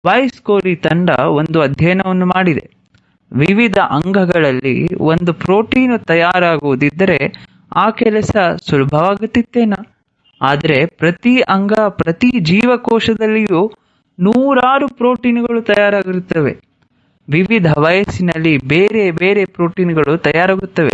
ವಾಯ್ಸ್ಕೋರಿ ತಂಡ ಒಂದು ಅಧ್ಯಯನವನ್ನು ಮಾಡಿದೆ ವಿವಿಧ ಅಂಗಗಳಲ್ಲಿ ಒಂದು ಪ್ರೋಟೀನು ತಯಾರಾಗುವುದಿದ್ದರೆ ಆ ಕೆಲಸ ಸುಲಭವಾಗುತ್ತಿತ್ತೇನ ಆದರೆ ಪ್ರತಿ ಅಂಗ ಪ್ರತಿ ಜೀವಕೋಶದಲ್ಲಿಯೂ ನೂರಾರು ಪ್ರೋಟೀನುಗಳು ತಯಾರಾಗಿರುತ್ತವೆ ವಿವಿಧ ವಯಸ್ಸಿನಲ್ಲಿ ಬೇರೆ ಬೇರೆ ಪ್ರೋಟೀನ್ಗಳು ತಯಾರಾಗುತ್ತವೆ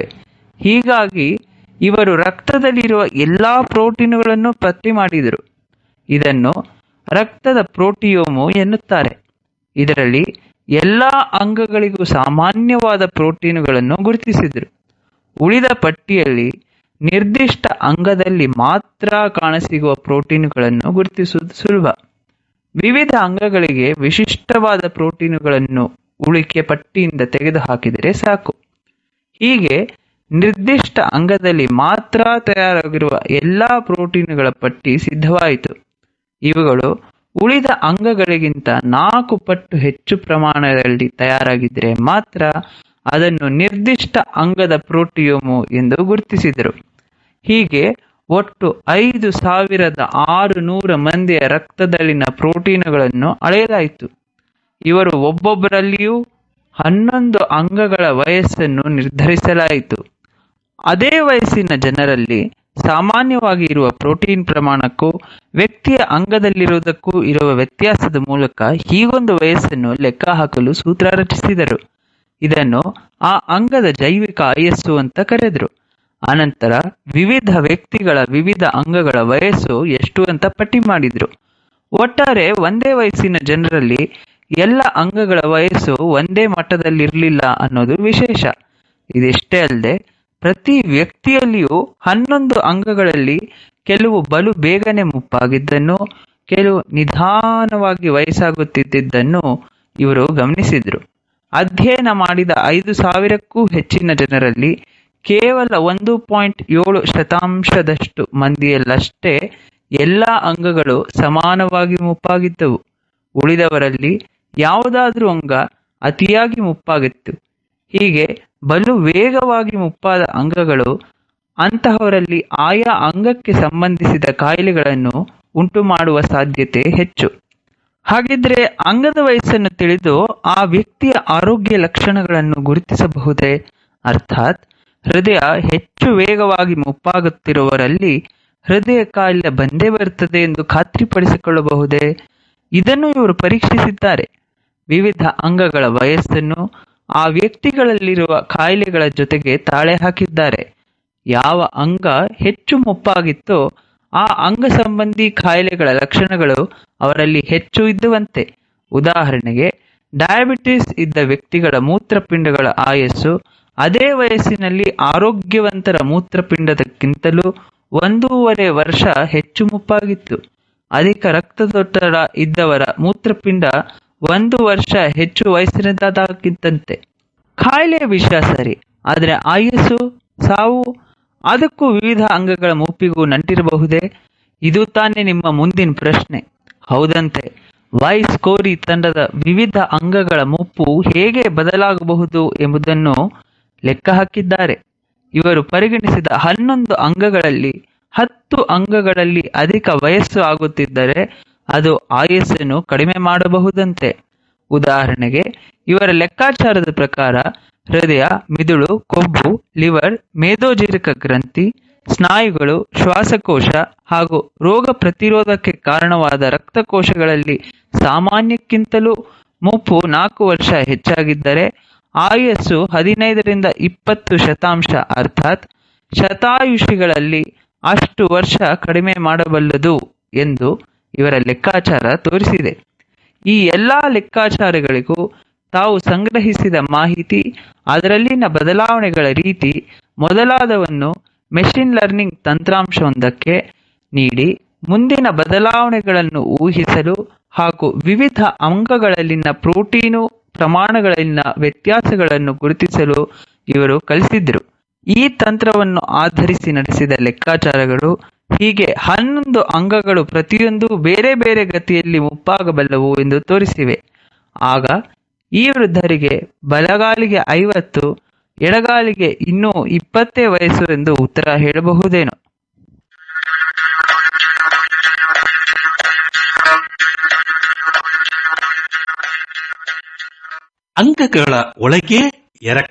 ಹೀಗಾಗಿ ಇವರು ರಕ್ತದಲ್ಲಿರುವ ಎಲ್ಲಾ ಪ್ರೋಟೀನುಗಳನ್ನು ಪತ್ತೆ ಮಾಡಿದರು ಇದನ್ನು ರಕ್ತದ ಪ್ರೋಟಿಯೋಮು ಎನ್ನುತ್ತಾರೆ ಇದರಲ್ಲಿ ಎಲ್ಲಾ ಅಂಗಗಳಿಗೂ ಸಾಮಾನ್ಯವಾದ ಪ್ರೋಟೀನುಗಳನ್ನು ಗುರುತಿಸಿದರು ಉಳಿದ ಪಟ್ಟಿಯಲ್ಲಿ ನಿರ್ದಿಷ್ಟ ಅಂಗದಲ್ಲಿ ಮಾತ್ರ ಕಾಣಸಿಗುವ ಪ್ರೋಟೀನುಗಳನ್ನು ಗುರುತಿಸುವುದು ಸುಲಭ ವಿವಿಧ ಅಂಗಗಳಿಗೆ ವಿಶಿಷ್ಟವಾದ ಪ್ರೋಟೀನುಗಳನ್ನು ಉಳಿಕೆ ಪಟ್ಟಿಯಿಂದ ತೆಗೆದುಹಾಕಿದರೆ ಸಾಕು ಹೀಗೆ ನಿರ್ದಿಷ್ಟ ಅಂಗದಲ್ಲಿ ಮಾತ್ರ ತಯಾರಾಗಿರುವ ಎಲ್ಲಾ ಪ್ರೋಟೀನುಗಳ ಪಟ್ಟಿ ಸಿದ್ಧವಾಯಿತು ಇವುಗಳು ಉಳಿದ ಅಂಗಗಳಿಗಿಂತ ನಾಲ್ಕು ಪಟ್ಟು ಹೆಚ್ಚು ಪ್ರಮಾಣದಲ್ಲಿ ತಯಾರಾಗಿದ್ದರೆ ಮಾತ್ರ ಅದನ್ನು ನಿರ್ದಿಷ್ಟ ಅಂಗದ ಪ್ರೋಟಿಯೋಮು ಎಂದು ಗುರುತಿಸಿದರು ಹೀಗೆ ಒಟ್ಟು ಐದು ಸಾವಿರದ ಆರು ನೂರ ಮಂದಿಯ ರಕ್ತದಲ್ಲಿನ ಪ್ರೋಟೀನುಗಳನ್ನು ಅಳೆಯಲಾಯಿತು ಇವರು ಒಬ್ಬೊಬ್ಬರಲ್ಲಿಯೂ ಹನ್ನೊಂದು ಅಂಗಗಳ ವಯಸ್ಸನ್ನು ನಿರ್ಧರಿಸಲಾಯಿತು ಅದೇ ವಯಸ್ಸಿನ ಜನರಲ್ಲಿ ಸಾಮಾನ್ಯವಾಗಿ ಇರುವ ಪ್ರೋಟೀನ್ ಪ್ರಮಾಣಕ್ಕೂ ವ್ಯಕ್ತಿಯ ಅಂಗದಲ್ಲಿರುವುದಕ್ಕೂ ಇರುವ ವ್ಯತ್ಯಾಸದ ಮೂಲಕ ಹೀಗೊಂದು ವಯಸ್ಸನ್ನು ಲೆಕ್ಕ ಹಾಕಲು ಸೂತ್ರ ರಚಿಸಿದರು ಇದನ್ನು ಆ ಅಂಗದ ಜೈವಿಕ ಆಯಸ್ಸು ಅಂತ ಕರೆದರು ಅನಂತರ ವಿವಿಧ ವ್ಯಕ್ತಿಗಳ ವಿವಿಧ ಅಂಗಗಳ ವಯಸ್ಸು ಎಷ್ಟು ಅಂತ ಪಟ್ಟಿ ಮಾಡಿದ್ರು ಒಟ್ಟಾರೆ ಒಂದೇ ವಯಸ್ಸಿನ ಜನರಲ್ಲಿ ಎಲ್ಲ ಅಂಗಗಳ ವಯಸ್ಸು ಒಂದೇ ಮಟ್ಟದಲ್ಲಿರಲಿಲ್ಲ ಅನ್ನೋದು ವಿಶೇಷ ಇದಿಷ್ಟೇ ಅಲ್ಲದೆ ಪ್ರತಿ ವ್ಯಕ್ತಿಯಲ್ಲಿಯೂ ಹನ್ನೊಂದು ಅಂಗಗಳಲ್ಲಿ ಕೆಲವು ಬಲು ಬೇಗನೆ ಮುಪ್ಪಾಗಿದ್ದನ್ನು ಕೆಲವು ನಿಧಾನವಾಗಿ ವಯಸ್ಸಾಗುತ್ತಿದ್ದನ್ನು ಇವರು ಗಮನಿಸಿದರು ಅಧ್ಯಯನ ಮಾಡಿದ ಐದು ಸಾವಿರಕ್ಕೂ ಹೆಚ್ಚಿನ ಜನರಲ್ಲಿ ಕೇವಲ ಒಂದು ಪಾಯಿಂಟ್ ಏಳು ಶತಾಂಶದಷ್ಟು ಮಂದಿಯಲ್ಲಷ್ಟೇ ಎಲ್ಲ ಅಂಗಗಳು ಸಮಾನವಾಗಿ ಮುಪ್ಪಾಗಿದ್ದವು ಉಳಿದವರಲ್ಲಿ ಯಾವುದಾದ್ರೂ ಅಂಗ ಅತಿಯಾಗಿ ಮುಪ್ಪಾಗಿತ್ತು ಹೀಗೆ ಬಲು ವೇಗವಾಗಿ ಮುಪ್ಪಾದ ಅಂಗಗಳು ಅಂತಹವರಲ್ಲಿ ಆಯಾ ಅಂಗಕ್ಕೆ ಸಂಬಂಧಿಸಿದ ಕಾಯಿಲೆಗಳನ್ನು ಉಂಟು ಮಾಡುವ ಸಾಧ್ಯತೆ ಹೆಚ್ಚು ಹಾಗಿದ್ರೆ ಅಂಗದ ವಯಸ್ಸನ್ನು ತಿಳಿದು ಆ ವ್ಯಕ್ತಿಯ ಆರೋಗ್ಯ ಲಕ್ಷಣಗಳನ್ನು ಗುರುತಿಸಬಹುದೇ ಅರ್ಥಾತ್ ಹೃದಯ ಹೆಚ್ಚು ವೇಗವಾಗಿ ಮುಪ್ಪಾಗುತ್ತಿರುವವರಲ್ಲಿ ಹೃದಯ ಕಾಯಿಲೆ ಬಂದೇ ಬರುತ್ತದೆ ಎಂದು ಖಾತ್ರಿಪಡಿಸಿಕೊಳ್ಳಬಹುದೇ ಇದನ್ನು ಇವರು ಪರೀಕ್ಷಿಸಿದ್ದಾರೆ ವಿವಿಧ ಅಂಗಗಳ ವಯಸ್ಸನ್ನು ಆ ವ್ಯಕ್ತಿಗಳಲ್ಲಿರುವ ಕಾಯಿಲೆಗಳ ಜೊತೆಗೆ ತಾಳೆ ಹಾಕಿದ್ದಾರೆ ಯಾವ ಅಂಗ ಹೆಚ್ಚು ಮುಪ್ಪಾಗಿತ್ತೋ ಆ ಅಂಗ ಸಂಬಂಧಿ ಕಾಯಿಲೆಗಳ ಲಕ್ಷಣಗಳು ಅವರಲ್ಲಿ ಹೆಚ್ಚು ಇದ್ದುವಂತೆ ಉದಾಹರಣೆಗೆ ಡಯಾಬಿಟಿಸ್ ಇದ್ದ ವ್ಯಕ್ತಿಗಳ ಮೂತ್ರಪಿಂಡಗಳ ಆಯಸ್ಸು ಅದೇ ವಯಸ್ಸಿನಲ್ಲಿ ಆರೋಗ್ಯವಂತರ ಮೂತ್ರಪಿಂಡದಕ್ಕಿಂತಲೂ ಒಂದೂವರೆ ವರ್ಷ ಹೆಚ್ಚು ಮುಪ್ಪಾಗಿತ್ತು ಅಧಿಕ ರಕ್ತದೊತ್ತಡ ಇದ್ದವರ ಮೂತ್ರಪಿಂಡ ಒಂದು ವರ್ಷ ಹೆಚ್ಚು ವಯಸ್ಸಿನದಾಗಿದ್ದಂತೆ ಕಾಯಿಲೆಯ ವಿಷಯ ಸರಿ ಆದರೆ ಆಯಸ್ಸು ಸಾವು ಅದಕ್ಕೂ ವಿವಿಧ ಅಂಗಗಳ ಮುಪ್ಪಿಗೂ ನಂಟಿರಬಹುದೇ ಇದು ತಾನೇ ನಿಮ್ಮ ಮುಂದಿನ ಪ್ರಶ್ನೆ ಹೌದಂತೆ ವಾಯ್ಸ್ ಕೋರಿ ತಂಡದ ವಿವಿಧ ಅಂಗಗಳ ಮುಪ್ಪು ಹೇಗೆ ಬದಲಾಗಬಹುದು ಎಂಬುದನ್ನು ಲೆಕ್ಕ ಹಾಕಿದ್ದಾರೆ ಇವರು ಪರಿಗಣಿಸಿದ ಹನ್ನೊಂದು ಅಂಗಗಳಲ್ಲಿ ಹತ್ತು ಅಂಗಗಳಲ್ಲಿ ಅಧಿಕ ವಯಸ್ಸು ಆಗುತ್ತಿದ್ದರೆ ಅದು ಆಯಸ್ಸನ್ನು ಕಡಿಮೆ ಮಾಡಬಹುದಂತೆ ಉದಾಹರಣೆಗೆ ಇವರ ಲೆಕ್ಕಾಚಾರದ ಪ್ರಕಾರ ಹೃದಯ ಮಿದುಳು ಕೊಬ್ಬು ಲಿವರ್ ಮೇದೋಜೀರಕ ಗ್ರಂಥಿ ಸ್ನಾಯುಗಳು ಶ್ವಾಸಕೋಶ ಹಾಗೂ ರೋಗ ಪ್ರತಿರೋಧಕ್ಕೆ ಕಾರಣವಾದ ರಕ್ತಕೋಶಗಳಲ್ಲಿ ಸಾಮಾನ್ಯಕ್ಕಿಂತಲೂ ಮುಪ್ಪು ನಾಲ್ಕು ವರ್ಷ ಹೆಚ್ಚಾಗಿದ್ದರೆ ಆಯಸ್ಸು ಹದಿನೈದರಿಂದ ಇಪ್ಪತ್ತು ಶತಾಂಶ ಅರ್ಥಾತ್ ಶತಾಯುಷಿಗಳಲ್ಲಿ ಅಷ್ಟು ವರ್ಷ ಕಡಿಮೆ ಮಾಡಬಲ್ಲದು ಎಂದು ಇವರ ಲೆಕ್ಕಾಚಾರ ತೋರಿಸಿದೆ ಈ ಎಲ್ಲಾ ಲೆಕ್ಕಾಚಾರಗಳಿಗೂ ತಾವು ಸಂಗ್ರಹಿಸಿದ ಮಾಹಿತಿ ಅದರಲ್ಲಿನ ಬದಲಾವಣೆಗಳ ರೀತಿ ಮೊದಲಾದವನ್ನು ಮೆಷಿನ್ ಲರ್ನಿಂಗ್ ತಂತ್ರಾಂಶವೊಂದಕ್ಕೆ ನೀಡಿ ಮುಂದಿನ ಬದಲಾವಣೆಗಳನ್ನು ಊಹಿಸಲು ಹಾಗೂ ವಿವಿಧ ಅಂಗಗಳಲ್ಲಿನ ಪ್ರೋಟೀನು ಪ್ರಮಾಣಗಳಲ್ಲಿನ ವ್ಯತ್ಯಾಸಗಳನ್ನು ಗುರುತಿಸಲು ಇವರು ಕಲಿಸಿದ್ರು ಈ ತಂತ್ರವನ್ನು ಆಧರಿಸಿ ನಡೆಸಿದ ಲೆಕ್ಕಾಚಾರಗಳು ಹೀಗೆ ಹನ್ನೊಂದು ಅಂಗಗಳು ಪ್ರತಿಯೊಂದು ಬೇರೆ ಬೇರೆ ಗತಿಯಲ್ಲಿ ಮುಪ್ಪಾಗಬಲ್ಲವು ಎಂದು ತೋರಿಸಿವೆ ಆಗ ಈ ವೃದ್ಧರಿಗೆ ಬಲಗಾಲಿಗೆ ಐವತ್ತು ಎಡಗಾಲಿಗೆ ಇನ್ನೂ ಇಪ್ಪತ್ತೇ ವಯಸ್ಸು ಎಂದು ಉತ್ತರ ಹೇಳಬಹುದೇನೋ ಅಂಗಗಳ ಒಳಗೆ ಎರಕ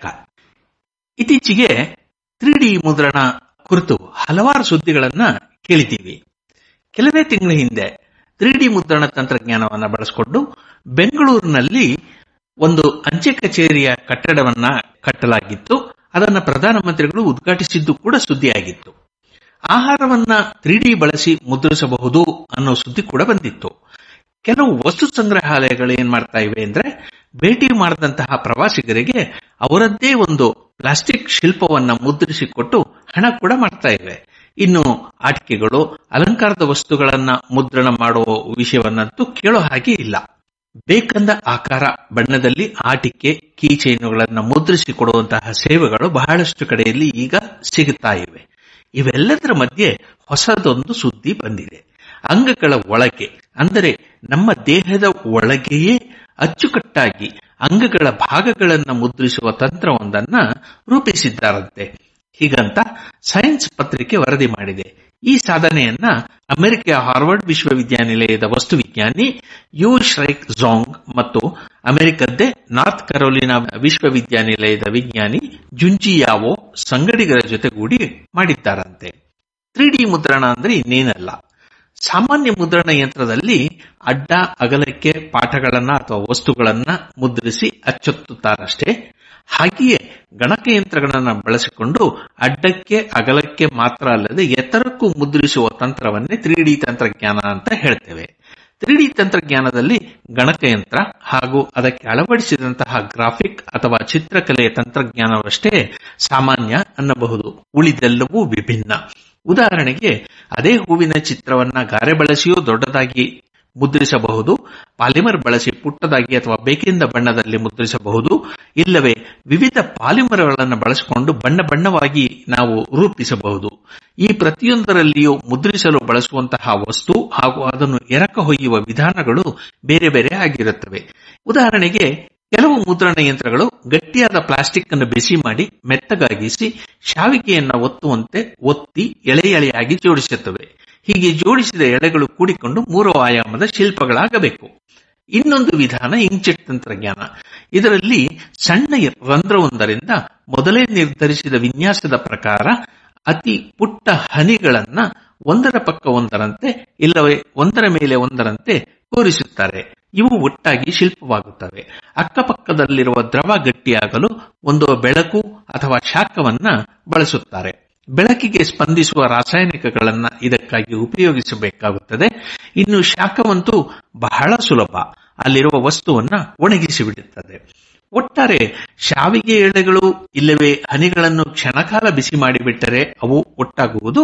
ಇತ್ತೀಚೆಗೆ ತ್ರೀ ಡಿ ಮುದ್ರಣ ಕುರಿತು ಹಲವಾರು ಸುದ್ದಿಗಳನ್ನ ಕೇಳಿದ್ದೀವಿ ಕೆಲವೇ ತಿಂಗಳ ಹಿಂದೆ ತ್ರೀ ಡಿ ಮುದ್ರಣ ತಂತ್ರಜ್ಞಾನವನ್ನು ಬಳಸಿಕೊಂಡು ಬೆಂಗಳೂರಿನಲ್ಲಿ ಒಂದು ಅಂಚೆ ಕಚೇರಿಯ ಕಟ್ಟಡವನ್ನ ಕಟ್ಟಲಾಗಿತ್ತು ಅದನ್ನ ಪ್ರಧಾನಮಂತ್ರಿಗಳು ಉದ್ಘಾಟಿಸಿದ್ದು ಕೂಡ ಸುದ್ದಿಯಾಗಿತ್ತು ಆಹಾರವನ್ನ ತ್ರೀ ಡಿ ಬಳಸಿ ಮುದ್ರಿಸಬಹುದು ಅನ್ನೋ ಸುದ್ದಿ ಕೂಡ ಬಂದಿತ್ತು ಕೆಲವು ವಸ್ತು ಸಂಗ್ರಹಾಲಯಗಳು ಏನ್ ಮಾಡ್ತಾ ಇವೆ ಅಂದ್ರೆ ಭೇಟಿ ಮಾಡಿದಂತಹ ಪ್ರವಾಸಿಗರಿಗೆ ಅವರದ್ದೇ ಒಂದು ಪ್ಲಾಸ್ಟಿಕ್ ಶಿಲ್ಪವನ್ನ ಮುದ್ರಿಸಿಕೊಟ್ಟು ಹಣ ಕೂಡ ಮಾಡ್ತಾ ಇವೆ ಇನ್ನು ಆಟಿಕೆಗಳು ಅಲಂಕಾರದ ವಸ್ತುಗಳನ್ನ ಮುದ್ರಣ ಮಾಡುವ ವಿಷಯವನ್ನಂತೂ ಕೇಳೋ ಹಾಗೆ ಇಲ್ಲ ಬೇಕಂದ ಆಕಾರ ಬಣ್ಣದಲ್ಲಿ ಆಟಿಕೆ ಕೀ ಚೈನುಗಳನ್ನು ಮುದ್ರಿಸಿ ಕೊಡುವಂತಹ ಸೇವೆಗಳು ಬಹಳಷ್ಟು ಕಡೆಯಲ್ಲಿ ಈಗ ಸಿಗುತ್ತಾ ಇವೆ ಇವೆಲ್ಲದರ ಮಧ್ಯೆ ಹೊಸದೊಂದು ಸುದ್ದಿ ಬಂದಿದೆ ಅಂಗಗಳ ಒಳಗೆ ಅಂದರೆ ನಮ್ಮ ದೇಹದ ಒಳಗೆಯೇ ಅಚ್ಚುಕಟ್ಟಾಗಿ ಅಂಗಗಳ ಭಾಗಗಳನ್ನು ಮುದ್ರಿಸುವ ತಂತ್ರವೊಂದನ್ನ ರೂಪಿಸಿದ್ದಾರಂತೆ ಹೀಗಂತ ಸೈನ್ಸ್ ಪತ್ರಿಕೆ ವರದಿ ಮಾಡಿದೆ ಈ ಸಾಧನೆಯನ್ನ ಅಮೆರಿಕೆಯ ಹಾರ್ವರ್ಡ್ ವಿಶ್ವವಿದ್ಯಾನಿಲಯದ ವಸ್ತುವಿಜ್ಞಾನಿ ಯು ಶ್ರೈಕ್ ಝಾಂಗ್ ಮತ್ತು ಅಮೆರಿಕದ್ದೇ ನಾರ್ತ್ ಕರೋಲಿನಾ ವಿಶ್ವವಿದ್ಯಾನಿಲಯದ ವಿಜ್ಞಾನಿ ಜುಂಜಿಯಾವೋ ಸಂಗಡಿಗರ ಜೊತೆಗೂಡಿ ಮಾಡಿದ್ದಾರಂತೆ ತ್ರೀ ಡಿ ಮುದ್ರಣ ಅಂದ್ರೆ ಇನ್ನೇನಲ್ಲ ಸಾಮಾನ್ಯ ಮುದ್ರಣ ಯಂತ್ರದಲ್ಲಿ ಅಡ್ಡ ಅಗಲಕ್ಕೆ ಪಾಠಗಳನ್ನ ಅಥವಾ ವಸ್ತುಗಳನ್ನ ಮುದ್ರಿಸಿ ಅಚ್ಚೊತ್ತುತ್ತಾರಷ್ಟೇ ಹಾಗೆಯೇ ಗಣಕಯಂತ್ರಗಳನ್ನ ಬಳಸಿಕೊಂಡು ಅಡ್ಡಕ್ಕೆ ಅಗಲಕ್ಕೆ ಮಾತ್ರ ಅಲ್ಲದೆ ಎತ್ತರಕ್ಕೂ ಮುದ್ರಿಸುವ ತಂತ್ರವನ್ನೇ ತ್ರೀ ಡಿ ತಂತ್ರಜ್ಞಾನ ಅಂತ ಹೇಳ್ತೇವೆ ತ್ರೀ ಡಿ ತಂತ್ರಜ್ಞಾನದಲ್ಲಿ ಗಣಕಯಂತ್ರ ಹಾಗೂ ಅದಕ್ಕೆ ಅಳವಡಿಸಿದಂತಹ ಗ್ರಾಫಿಕ್ ಅಥವಾ ಚಿತ್ರಕಲೆಯ ತಂತ್ರಜ್ಞಾನವಷ್ಟೇ ಸಾಮಾನ್ಯ ಅನ್ನಬಹುದು ಉಳಿದೆಲ್ಲವೂ ವಿಭಿನ್ನ ಉದಾಹರಣೆಗೆ ಅದೇ ಹೂವಿನ ಚಿತ್ರವನ್ನ ಗಾರೆ ಬಳಸಿಯೂ ದೊಡ್ಡದಾಗಿ ಮುದ್ರಿಸಬಹುದು ಪಾಲಿಮರ್ ಬಳಸಿ ಪುಟ್ಟದಾಗಿ ಅಥವಾ ಬೇಕಿಂದ ಬಣ್ಣದಲ್ಲಿ ಮುದ್ರಿಸಬಹುದು ಇಲ್ಲವೇ ವಿವಿಧ ಪಾಲಿಮರ್ಗಳನ್ನು ಬಳಸಿಕೊಂಡು ಬಣ್ಣ ಬಣ್ಣವಾಗಿ ನಾವು ರೂಪಿಸಬಹುದು ಈ ಪ್ರತಿಯೊಂದರಲ್ಲಿಯೂ ಮುದ್ರಿಸಲು ಬಳಸುವಂತಹ ವಸ್ತು ಹಾಗೂ ಅದನ್ನು ಎರಕ ಹೊಯ್ಯುವ ವಿಧಾನಗಳು ಬೇರೆ ಬೇರೆ ಆಗಿರುತ್ತವೆ ಉದಾಹರಣೆಗೆ ಕೆಲವು ಮುದ್ರಣ ಯಂತ್ರಗಳು ಗಟ್ಟಿಯಾದ ಪ್ಲಾಸ್ಟಿಕ್ ಅನ್ನು ಬಿಸಿ ಮಾಡಿ ಮೆತ್ತಗಾಗಿಸಿ ಶಾವಿಗೆಯನ್ನ ಒತ್ತುವಂತೆ ಒತ್ತಿ ಎಳೆ ಎಳೆಯಾಗಿ ಜೋಡಿಸುತ್ತವೆ ಹೀಗೆ ಜೋಡಿಸಿದ ಎಳೆಗಳು ಕೂಡಿಕೊಂಡು ಮೂರು ಆಯಾಮದ ಶಿಲ್ಪಗಳಾಗಬೇಕು ಇನ್ನೊಂದು ವಿಧಾನ ಇಂಕ್ಜೆಟ್ ತಂತ್ರಜ್ಞಾನ ಇದರಲ್ಲಿ ಸಣ್ಣ ರಂಧ್ರವೊಂದರಿಂದ ಮೊದಲೇ ನಿರ್ಧರಿಸಿದ ವಿನ್ಯಾಸದ ಪ್ರಕಾರ ಅತಿ ಪುಟ್ಟ ಹನಿಗಳನ್ನ ಒಂದರ ಪಕ್ಕ ಒಂದರಂತೆ ಇಲ್ಲವೇ ಒಂದರ ಮೇಲೆ ಒಂದರಂತೆ ಕೂರಿಸುತ್ತಾರೆ ಇವು ಒಟ್ಟಾಗಿ ಶಿಲ್ಪವಾಗುತ್ತವೆ ಅಕ್ಕಪಕ್ಕದಲ್ಲಿರುವ ದ್ರವ ಗಟ್ಟಿಯಾಗಲು ಒಂದು ಬೆಳಕು ಅಥವಾ ಶಾಖವನ್ನ ಬಳಸುತ್ತಾರೆ ಬೆಳಕಿಗೆ ಸ್ಪಂದಿಸುವ ರಾಸಾಯನಿಕಗಳನ್ನ ಇದಕ್ಕಾಗಿ ಉಪಯೋಗಿಸಬೇಕಾಗುತ್ತದೆ ಇನ್ನು ಶಾಖವಂತೂ ಬಹಳ ಸುಲಭ ಅಲ್ಲಿರುವ ವಸ್ತುವನ್ನ ಒಣಗಿಸಿ ಬಿಡುತ್ತದೆ ಒಟ್ಟಾರೆ ಶಾವಿಗೆ ಎಳೆಗಳು ಇಲ್ಲವೇ ಹನಿಗಳನ್ನು ಕ್ಷಣಕಾಲ ಬಿಸಿ ಮಾಡಿಬಿಟ್ಟರೆ ಅವು ಒಟ್ಟಾಗುವುದು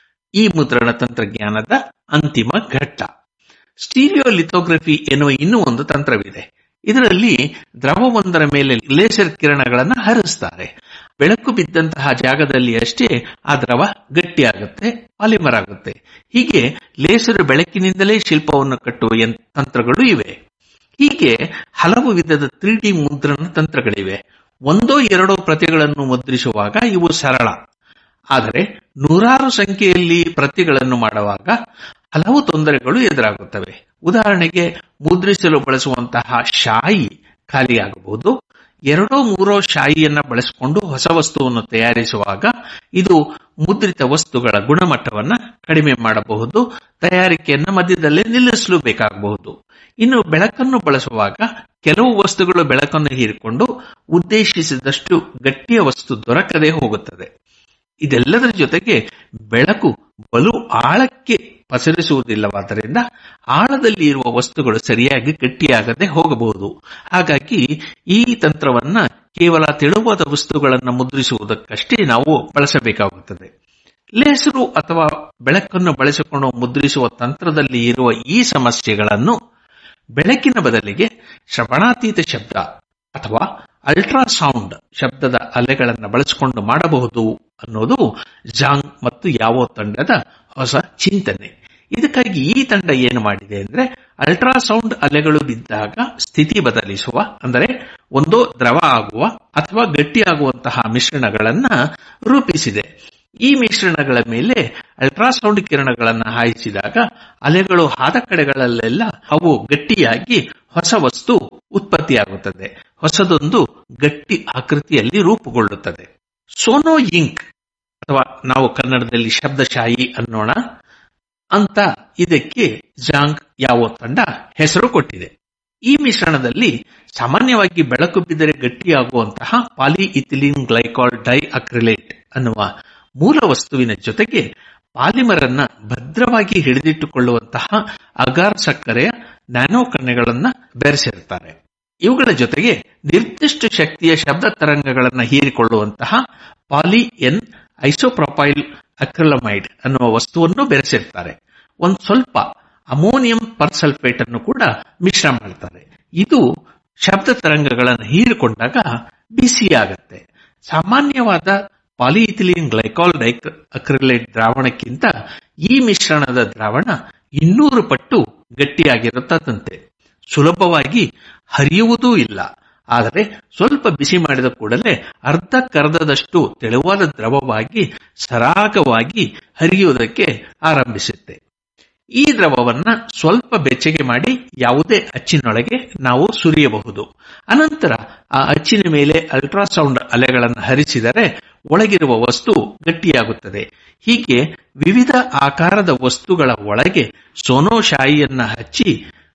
ಈ ಮುದ್ರಣ ತಂತ್ರಜ್ಞಾನದ ಅಂತಿಮ ಘಟ್ಟ ಸ್ಟೀರಿಯೋ ಲಿಥೋಗ್ರಫಿ ಎನ್ನುವ ಇನ್ನೂ ಒಂದು ತಂತ್ರವಿದೆ ಇದರಲ್ಲಿ ದ್ರವವೊಂದರ ಮೇಲೆ ಲೇಸರ್ ಕಿರಣಗಳನ್ನು ಹರಿಸ್ತಾರೆ ಬೆಳಕು ಬಿದ್ದಂತಹ ಜಾಗದಲ್ಲಿ ಅಷ್ಟೇ ಆ ದ್ರವ ಗಟ್ಟಿಯಾಗುತ್ತೆ ಪಾಲಿಮರ್ ಆಗುತ್ತೆ ಹೀಗೆ ಲೇಸರ್ ಬೆಳಕಿನಿಂದಲೇ ಶಿಲ್ಪವನ್ನು ಕಟ್ಟುವ ತಂತ್ರಗಳು ಇವೆ ಹೀಗೆ ಹಲವು ವಿಧದ ತ್ರೀ ಡಿ ಮುದ್ರಣ ತಂತ್ರಗಳಿವೆ ಒಂದೋ ಎರಡೋ ಪ್ರತಿಗಳನ್ನು ಮುದ್ರಿಸುವಾಗ ಇವು ಸರಳ ಆದರೆ ನೂರಾರು ಸಂಖ್ಯೆಯಲ್ಲಿ ಪ್ರತಿಗಳನ್ನು ಮಾಡುವಾಗ ಹಲವು ತೊಂದರೆಗಳು ಎದುರಾಗುತ್ತವೆ ಉದಾಹರಣೆಗೆ ಮುದ್ರಿಸಲು ಬಳಸುವಂತಹ ಶಾಯಿ ಖಾಲಿಯಾಗಬಹುದು ಎರಡೋ ಮೂರೋ ಶಾಯಿಯನ್ನ ಬಳಸಿಕೊಂಡು ಹೊಸ ವಸ್ತುವನ್ನು ತಯಾರಿಸುವಾಗ ಇದು ಮುದ್ರಿತ ವಸ್ತುಗಳ ಗುಣಮಟ್ಟವನ್ನ ಕಡಿಮೆ ಮಾಡಬಹುದು ತಯಾರಿಕೆಯನ್ನ ಮಧ್ಯದಲ್ಲೇ ನಿಲ್ಲಿಸಲು ಬೇಕಾಗಬಹುದು ಇನ್ನು ಬೆಳಕನ್ನು ಬಳಸುವಾಗ ಕೆಲವು ವಸ್ತುಗಳು ಬೆಳಕನ್ನು ಹೀರಿಕೊಂಡು ಉದ್ದೇಶಿಸಿದಷ್ಟು ಗಟ್ಟಿಯ ವಸ್ತು ದೊರಕದೆ ಹೋಗುತ್ತದೆ ಇದೆಲ್ಲದರ ಜೊತೆಗೆ ಬೆಳಕು ಬಲು ಆಳಕ್ಕೆ ಪಸರಿಸುವುದಿಲ್ಲವಾದ್ದರಿಂದ ಆಳದಲ್ಲಿ ಇರುವ ವಸ್ತುಗಳು ಸರಿಯಾಗಿ ಗಟ್ಟಿಯಾಗದೆ ಹೋಗಬಹುದು ಹಾಗಾಗಿ ಈ ತಂತ್ರವನ್ನ ಕೇವಲ ತೆಳುವಾದ ವಸ್ತುಗಳನ್ನು ಮುದ್ರಿಸುವುದಕ್ಕಷ್ಟೇ ನಾವು ಬಳಸಬೇಕಾಗುತ್ತದೆ ಲೇಸರು ಅಥವಾ ಬೆಳಕನ್ನು ಬಳಸಿಕೊಂಡು ಮುದ್ರಿಸುವ ತಂತ್ರದಲ್ಲಿ ಇರುವ ಈ ಸಮಸ್ಯೆಗಳನ್ನು ಬೆಳಕಿನ ಬದಲಿಗೆ ಶ್ರವಣಾತೀತ ಶಬ್ದ ಅಥವಾ ಅಲ್ಟ್ರಾಸೌಂಡ್ ಶಬ್ದದ ಅಲೆಗಳನ್ನು ಬಳಸಿಕೊಂಡು ಮಾಡಬಹುದು ಅನ್ನೋದು ಜಾಂಗ್ ಮತ್ತು ಯಾವೋ ತಂಡದ ಹೊಸ ಚಿಂತನೆ ಇದಕ್ಕಾಗಿ ಈ ತಂಡ ಏನು ಮಾಡಿದೆ ಅಂದ್ರೆ ಅಲ್ಟ್ರಾಸೌಂಡ್ ಅಲೆಗಳು ಬಿದ್ದಾಗ ಸ್ಥಿತಿ ಬದಲಿಸುವ ಅಂದರೆ ಒಂದೋ ದ್ರವ ಆಗುವ ಅಥವಾ ಗಟ್ಟಿಯಾಗುವಂತಹ ಮಿಶ್ರಣಗಳನ್ನ ರೂಪಿಸಿದೆ ಈ ಮಿಶ್ರಣಗಳ ಮೇಲೆ ಅಲ್ಟ್ರಾಸೌಂಡ್ ಕಿರಣಗಳನ್ನು ಹಾಯಿಸಿದಾಗ ಅಲೆಗಳು ಆದ ಕಡೆಗಳಲ್ಲೆಲ್ಲ ಅವು ಗಟ್ಟಿಯಾಗಿ ಹೊಸ ವಸ್ತು ಉತ್ಪತ್ತಿಯಾಗುತ್ತದೆ ಹೊಸದೊಂದು ಗಟ್ಟಿ ಆಕೃತಿಯಲ್ಲಿ ರೂಪುಗೊಳ್ಳುತ್ತದೆ ಸೋನೋ ಇಂಕ್ ಅಥವಾ ನಾವು ಕನ್ನಡದಲ್ಲಿ ಶಬ್ದಶಾಹಿ ಅನ್ನೋಣ ಅಂತ ಇದಕ್ಕೆ ಜಾಂಗ್ ಯಾವೋ ತಂಡ ಹೆಸರು ಕೊಟ್ಟಿದೆ ಈ ಮಿಶ್ರಣದಲ್ಲಿ ಸಾಮಾನ್ಯವಾಗಿ ಬೆಳಕು ಬಿದ್ದರೆ ಗಟ್ಟಿಯಾಗುವಂತಹ ಪಾಲಿಇಥಿಲಿನ್ ಗ್ಲೈಕಾಲ್ ಡೈ ಅಕ್ರಿಲೇಟ್ ಅನ್ನುವ ಮೂಲ ವಸ್ತುವಿನ ಜೊತೆಗೆ ಪಾಲಿಮರ್ ಅನ್ನ ಭದ್ರವಾಗಿ ಹಿಡಿದಿಟ್ಟುಕೊಳ್ಳುವಂತಹ ಅಗಾರ್ ಸಕ್ಕರೆಯ ನ್ಯಾನೋ ಕಣ್ಣೆಗಳನ್ನ ಬೆರೆಸಿರುತ್ತಾರೆ ಇವುಗಳ ಜೊತೆಗೆ ನಿರ್ದಿಷ್ಟ ಶಕ್ತಿಯ ಶಬ್ದ ತರಂಗಗಳನ್ನು ಹೀರಿಕೊಳ್ಳುವಂತಹ ಪಾಲಿ ಎನ್ ಐಸೋಪ್ರೊಪೈಲ್ ಅಕ್ರಿಲಮೈಡ್ ಅನ್ನುವ ವಸ್ತುವನ್ನು ಬೆರೆಸಿರ್ತಾರೆ ಒಂದು ಸ್ವಲ್ಪ ಅಮೋನಿಯಂ ಪರ್ಸಲ್ಫೇಟ್ ಅನ್ನು ಕೂಡ ಮಿಶ್ರ ಮಾಡ್ತಾರೆ ಇದು ಶಬ್ದ ತರಂಗಗಳನ್ನು ಹೀರಿಕೊಂಡಾಗ ಬಿಸಿಯಾಗತ್ತೆ ಸಾಮಾನ್ಯವಾದ ಪಾಲಿಇಥಿಲಿನ್ ಗ್ಲೈಕಾಲ್ ಡೈಕ್ ಅಕ್ರಿಲೇಟ್ ದ್ರಾವಣಕ್ಕಿಂತ ಈ ಮಿಶ್ರಣದ ದ್ರಾವಣ ಇನ್ನೂರು ಪಟ್ಟು ಗಟ್ಟಿಯಾಗಿರುತ್ತದಂತೆ ಸುಲಭವಾಗಿ ಹರಿಯುವುದೂ ಇಲ್ಲ ಆದರೆ ಸ್ವಲ್ಪ ಬಿಸಿ ಮಾಡಿದ ಕೂಡಲೇ ಅರ್ಧಕ್ಕರ್ಧದಷ್ಟು ತೆಳುವಾದ ದ್ರವವಾಗಿ ಸರಾಗವಾಗಿ ಹರಿಯುವುದಕ್ಕೆ ಆರಂಭಿಸುತ್ತೆ ಈ ದ್ರವವನ್ನ ಸ್ವಲ್ಪ ಬೆಚ್ಚಗೆ ಮಾಡಿ ಯಾವುದೇ ಅಚ್ಚಿನೊಳಗೆ ನಾವು ಸುರಿಯಬಹುದು ಅನಂತರ ಆ ಅಚ್ಚಿನ ಮೇಲೆ ಅಲ್ಟ್ರಾಸೌಂಡ್ ಅಲೆಗಳನ್ನು ಹರಿಸಿದರೆ ಒಳಗಿರುವ ವಸ್ತು ಗಟ್ಟಿಯಾಗುತ್ತದೆ ಹೀಗೆ ವಿವಿಧ ಆಕಾರದ ವಸ್ತುಗಳ ಒಳಗೆ ಸೋನೋಶಾಯಿಯನ್ನ ಹಚ್ಚಿ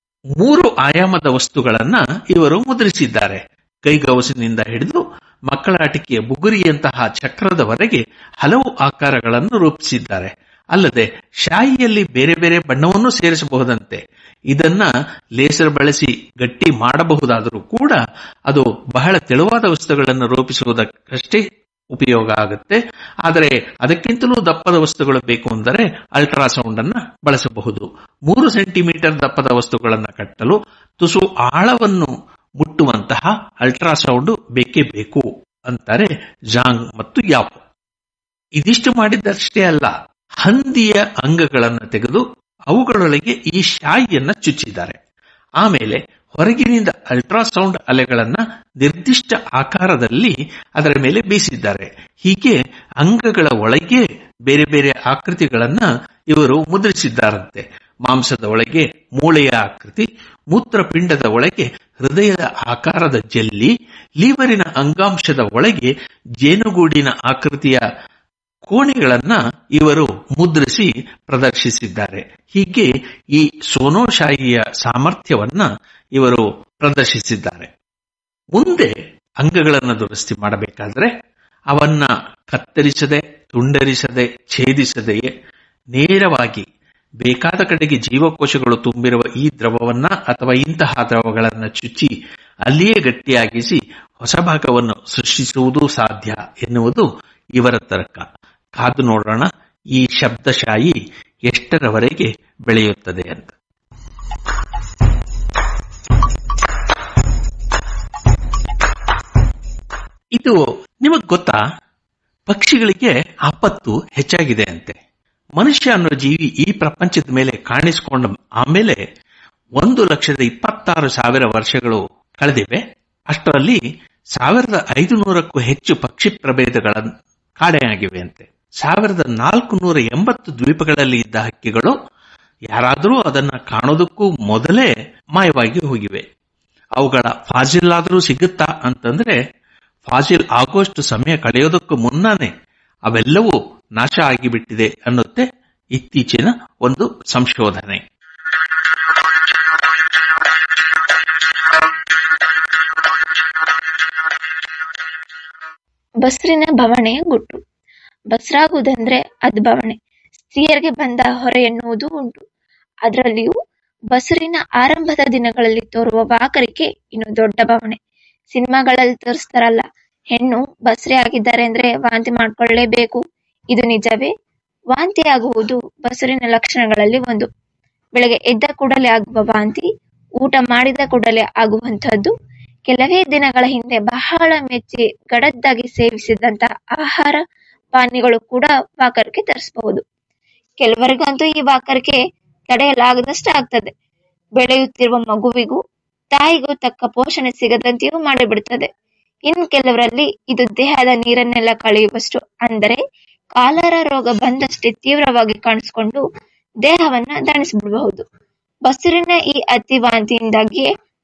ಮೂರು ಆಯಾಮದ ವಸ್ತುಗಳನ್ನ ಇವರು ಮುದ್ರಿಸಿದ್ದಾರೆ ಕೈಗವಸಿನಿಂದ ಹಿಡಿದು ಮಕ್ಕಳ ಆಟಿಕೆಯ ಬುಗುರಿಯಂತಹ ಚಕ್ರದವರೆಗೆ ಹಲವು ಆಕಾರಗಳನ್ನು ರೂಪಿಸಿದ್ದಾರೆ ಅಲ್ಲದೆ ಶಾಯಿಯಲ್ಲಿ ಬೇರೆ ಬೇರೆ ಬಣ್ಣವನ್ನು ಸೇರಿಸಬಹುದಂತೆ ಇದನ್ನ ಲೇಸರ್ ಬಳಸಿ ಗಟ್ಟಿ ಮಾಡಬಹುದಾದರೂ ಕೂಡ ಅದು ಬಹಳ ತೆಳುವಾದ ವಸ್ತುಗಳನ್ನು ರೂಪಿಸುವುದಕ್ಕಷ್ಟೇ ಉಪಯೋಗ ಆಗುತ್ತೆ ಆದರೆ ಅದಕ್ಕಿಂತಲೂ ದಪ್ಪದ ವಸ್ತುಗಳು ಬೇಕು ಅಂದರೆ ಅಲ್ಟ್ರಾಸೌಂಡ್ ಅನ್ನ ಬಳಸಬಹುದು ಮೂರು ಸೆಂಟಿಮೀಟರ್ ದಪ್ಪದ ವಸ್ತುಗಳನ್ನು ಕಟ್ಟಲು ತುಸು ಆಳವನ್ನು ಮುಟ್ಟುವಂತಹ ಅಲ್ಟ್ರಾಸೌಂಡ್ ಬೇಕೇ ಬೇಕು ಅಂತಾರೆ ಜಾಂಗ್ ಮತ್ತು ಯಾಪ್ ಇದಿಷ್ಟು ಮಾಡಿದ್ದಷ್ಟೇ ಅಲ್ಲ ಹಂದಿಯ ಅಂಗಗಳನ್ನು ತೆಗೆದು ಅವುಗಳೊಳಗೆ ಈ ಶಾಯಿಯನ್ನ ಚುಚ್ಚಿದ್ದಾರೆ ಆಮೇಲೆ ಹೊರಗಿನಿಂದ ಅಲ್ಟ್ರಾಸೌಂಡ್ ಅಲೆಗಳನ್ನ ನಿರ್ದಿಷ್ಟ ಆಕಾರದಲ್ಲಿ ಅದರ ಮೇಲೆ ಬೀಸಿದ್ದಾರೆ ಹೀಗೆ ಅಂಗಗಳ ಒಳಗೆ ಬೇರೆ ಬೇರೆ ಆಕೃತಿಗಳನ್ನ ಇವರು ಮುದ್ರಿಸಿದ್ದಾರಂತೆ ಮಾಂಸದ ಒಳಗೆ ಮೂಳೆಯ ಆಕೃತಿ ಮೂತ್ರಪಿಂಡದ ಒಳಗೆ ಹೃದಯದ ಆಕಾರದ ಜಲ್ಲಿ ಲೀವರಿನ ಅಂಗಾಂಶದ ಒಳಗೆ ಜೇನುಗೂಡಿನ ಆಕೃತಿಯ ಕೋಣೆಗಳನ್ನ ಇವರು ಮುದ್ರಿಸಿ ಪ್ರದರ್ಶಿಸಿದ್ದಾರೆ ಹೀಗೆ ಈ ಸೋನೋಶಾಹಿಯ ಸಾಮರ್ಥ್ಯವನ್ನ ಇವರು ಪ್ರದರ್ಶಿಸಿದ್ದಾರೆ ಮುಂದೆ ಅಂಗಗಳನ್ನು ದುರಸ್ತಿ ಮಾಡಬೇಕಾದ್ರೆ ಅವನ್ನ ಕತ್ತರಿಸದೆ ತುಂಡರಿಸದೆ ಛೇದಿಸದೆಯೇ ನೇರವಾಗಿ ಬೇಕಾದ ಕಡೆಗೆ ಜೀವಕೋಶಗಳು ತುಂಬಿರುವ ಈ ದ್ರವವನ್ನ ಅಥವಾ ಇಂತಹ ದ್ರವಗಳನ್ನು ಚುಚ್ಚಿ ಅಲ್ಲಿಯೇ ಗಟ್ಟಿಯಾಗಿಸಿ ಹೊಸ ಭಾಗವನ್ನು ಸೃಷ್ಟಿಸುವುದೂ ಸಾಧ್ಯ ಎನ್ನುವುದು ಇವರ ತರ್ಕ ಕಾದು ನೋಡೋಣ ಈ ಶಬ್ದಶಾಯಿ ಎಷ್ಟರವರೆಗೆ ಬೆಳೆಯುತ್ತದೆ ಅಂತ ಇದು ನಿಮಗ್ ಗೊತ್ತಾ ಪಕ್ಷಿಗಳಿಗೆ ಆಪತ್ತು ಹೆಚ್ಚಾಗಿದೆ ಅಂತೆ ಮನುಷ್ಯ ಅನ್ನೋ ಜೀವಿ ಈ ಪ್ರಪಂಚದ ಮೇಲೆ ಕಾಣಿಸಿಕೊಂಡ ಆಮೇಲೆ ಒಂದು ಲಕ್ಷದ ಇಪ್ಪತ್ತಾರು ಸಾವಿರ ವರ್ಷಗಳು ಕಳೆದಿವೆ ಅಷ್ಟರಲ್ಲಿ ಸಾವಿರದ ಐದು ನೂರಕ್ಕೂ ಹೆಚ್ಚು ಪಕ್ಷಿ ಪ್ರಭೇದಗಳ ಕಾಣೆಯಾಗಿವೆ ಅಂತೆ ಸಾವಿರದ ನಾಲ್ಕು ನೂರ ಎಂಬತ್ತು ದ್ವೀಪಗಳಲ್ಲಿ ಇದ್ದ ಹಕ್ಕಿಗಳು ಯಾರಾದರೂ ಅದನ್ನ ಕಾಣೋದಕ್ಕೂ ಮೊದಲೇ ಮಾಯವಾಗಿ ಹೋಗಿವೆ ಅವುಗಳ ಫಾಜಿಲ್ ಆದರೂ ಸಿಗುತ್ತಾ ಅಂತಂದ್ರೆ ಫಾಜಿಲ್ ಆಗೋಷ್ಟು ಸಮಯ ಕಳೆಯೋದಕ್ಕೂ ಮುನ್ನಾನೆ ಅವೆಲ್ಲವೂ ನಾಶ ಆಗಿಬಿಟ್ಟಿದೆ ಅನ್ನುತ್ತೆ ಇತ್ತೀಚಿನ ಒಂದು ಸಂಶೋಧನೆ ಬಸ್ರಿನ ಬವಣೆಯ ಗುಟ್ಟು ಬಸ್ರಾಗುವುದಂದ್ರೆ ಅದು ಬವಣೆ ಸ್ತ್ರೀಯರಿಗೆ ಬಂದ ಹೊರೆ ಎನ್ನುವುದು ಉಂಟು ಅದರಲ್ಲಿಯೂ ಬಸುರಿನ ಆರಂಭದ ದಿನಗಳಲ್ಲಿ ತೋರುವ ವಾಕರಿಕೆ ಇನ್ನು ದೊಡ್ಡ ಬವಣೆ ಸಿನಿಮಾಗಳಲ್ಲಿ ತೋರಿಸ್ತಾರಲ್ಲ ಹೆಣ್ಣು ಬಸ್ರಿ ಆಗಿದ್ದಾರೆ ಅಂದ್ರೆ ವಾಂತಿ ಮಾಡ್ಕೊಳ್ಳೇಬೇಕು ಇದು ನಿಜವೇ ವಾಂತಿ ಆಗುವುದು ಬಸುರಿನ ಲಕ್ಷಣಗಳಲ್ಲಿ ಒಂದು ಬೆಳಗ್ಗೆ ಎದ್ದ ಕೂಡಲೇ ಆಗುವ ವಾಂತಿ ಊಟ ಮಾಡಿದ ಕೂಡಲೇ ಆಗುವಂತಹದ್ದು ಕೆಲವೇ ದಿನಗಳ ಹಿಂದೆ ಬಹಳ ಮೆಚ್ಚಿ ಗಡದ್ದಾಗಿ ಸೇವಿಸಿದಂತ ಆಹಾರ ಪಾನೀಯಗಳು ಕೂಡ ವಾಕರಿಕೆ ತರಿಸಬಹುದು ಕೆಲವರಿಗಂತೂ ಈ ವಾಕರಿಕೆ ತಡೆಯಲಾಗದಷ್ಟು ಆಗ್ತದೆ ಬೆಳೆಯುತ್ತಿರುವ ಮಗುವಿಗೂ ತಾಯಿಗೂ ತಕ್ಕ ಪೋಷಣೆ ಸಿಗದಂತೆಯೂ ಮಾಡಿಬಿಡುತ್ತದೆ ಇನ್ ಕೆಲವರಲ್ಲಿ ಇದು ದೇಹದ ನೀರನ್ನೆಲ್ಲ ಕಳೆಯುವಷ್ಟು ಅಂದರೆ ಕಾಲರ ರೋಗ ಬಂದಷ್ಟೇ ತೀವ್ರವಾಗಿ ಕಾಣಿಸಿಕೊಂಡು ದೇಹವನ್ನ ದಣಿಸಿಬಿಡಬಹುದು ಬಸುರಿನ ಈ ಅತಿ ವಾಂತಿಯಿಂದಾಗಿಯೇ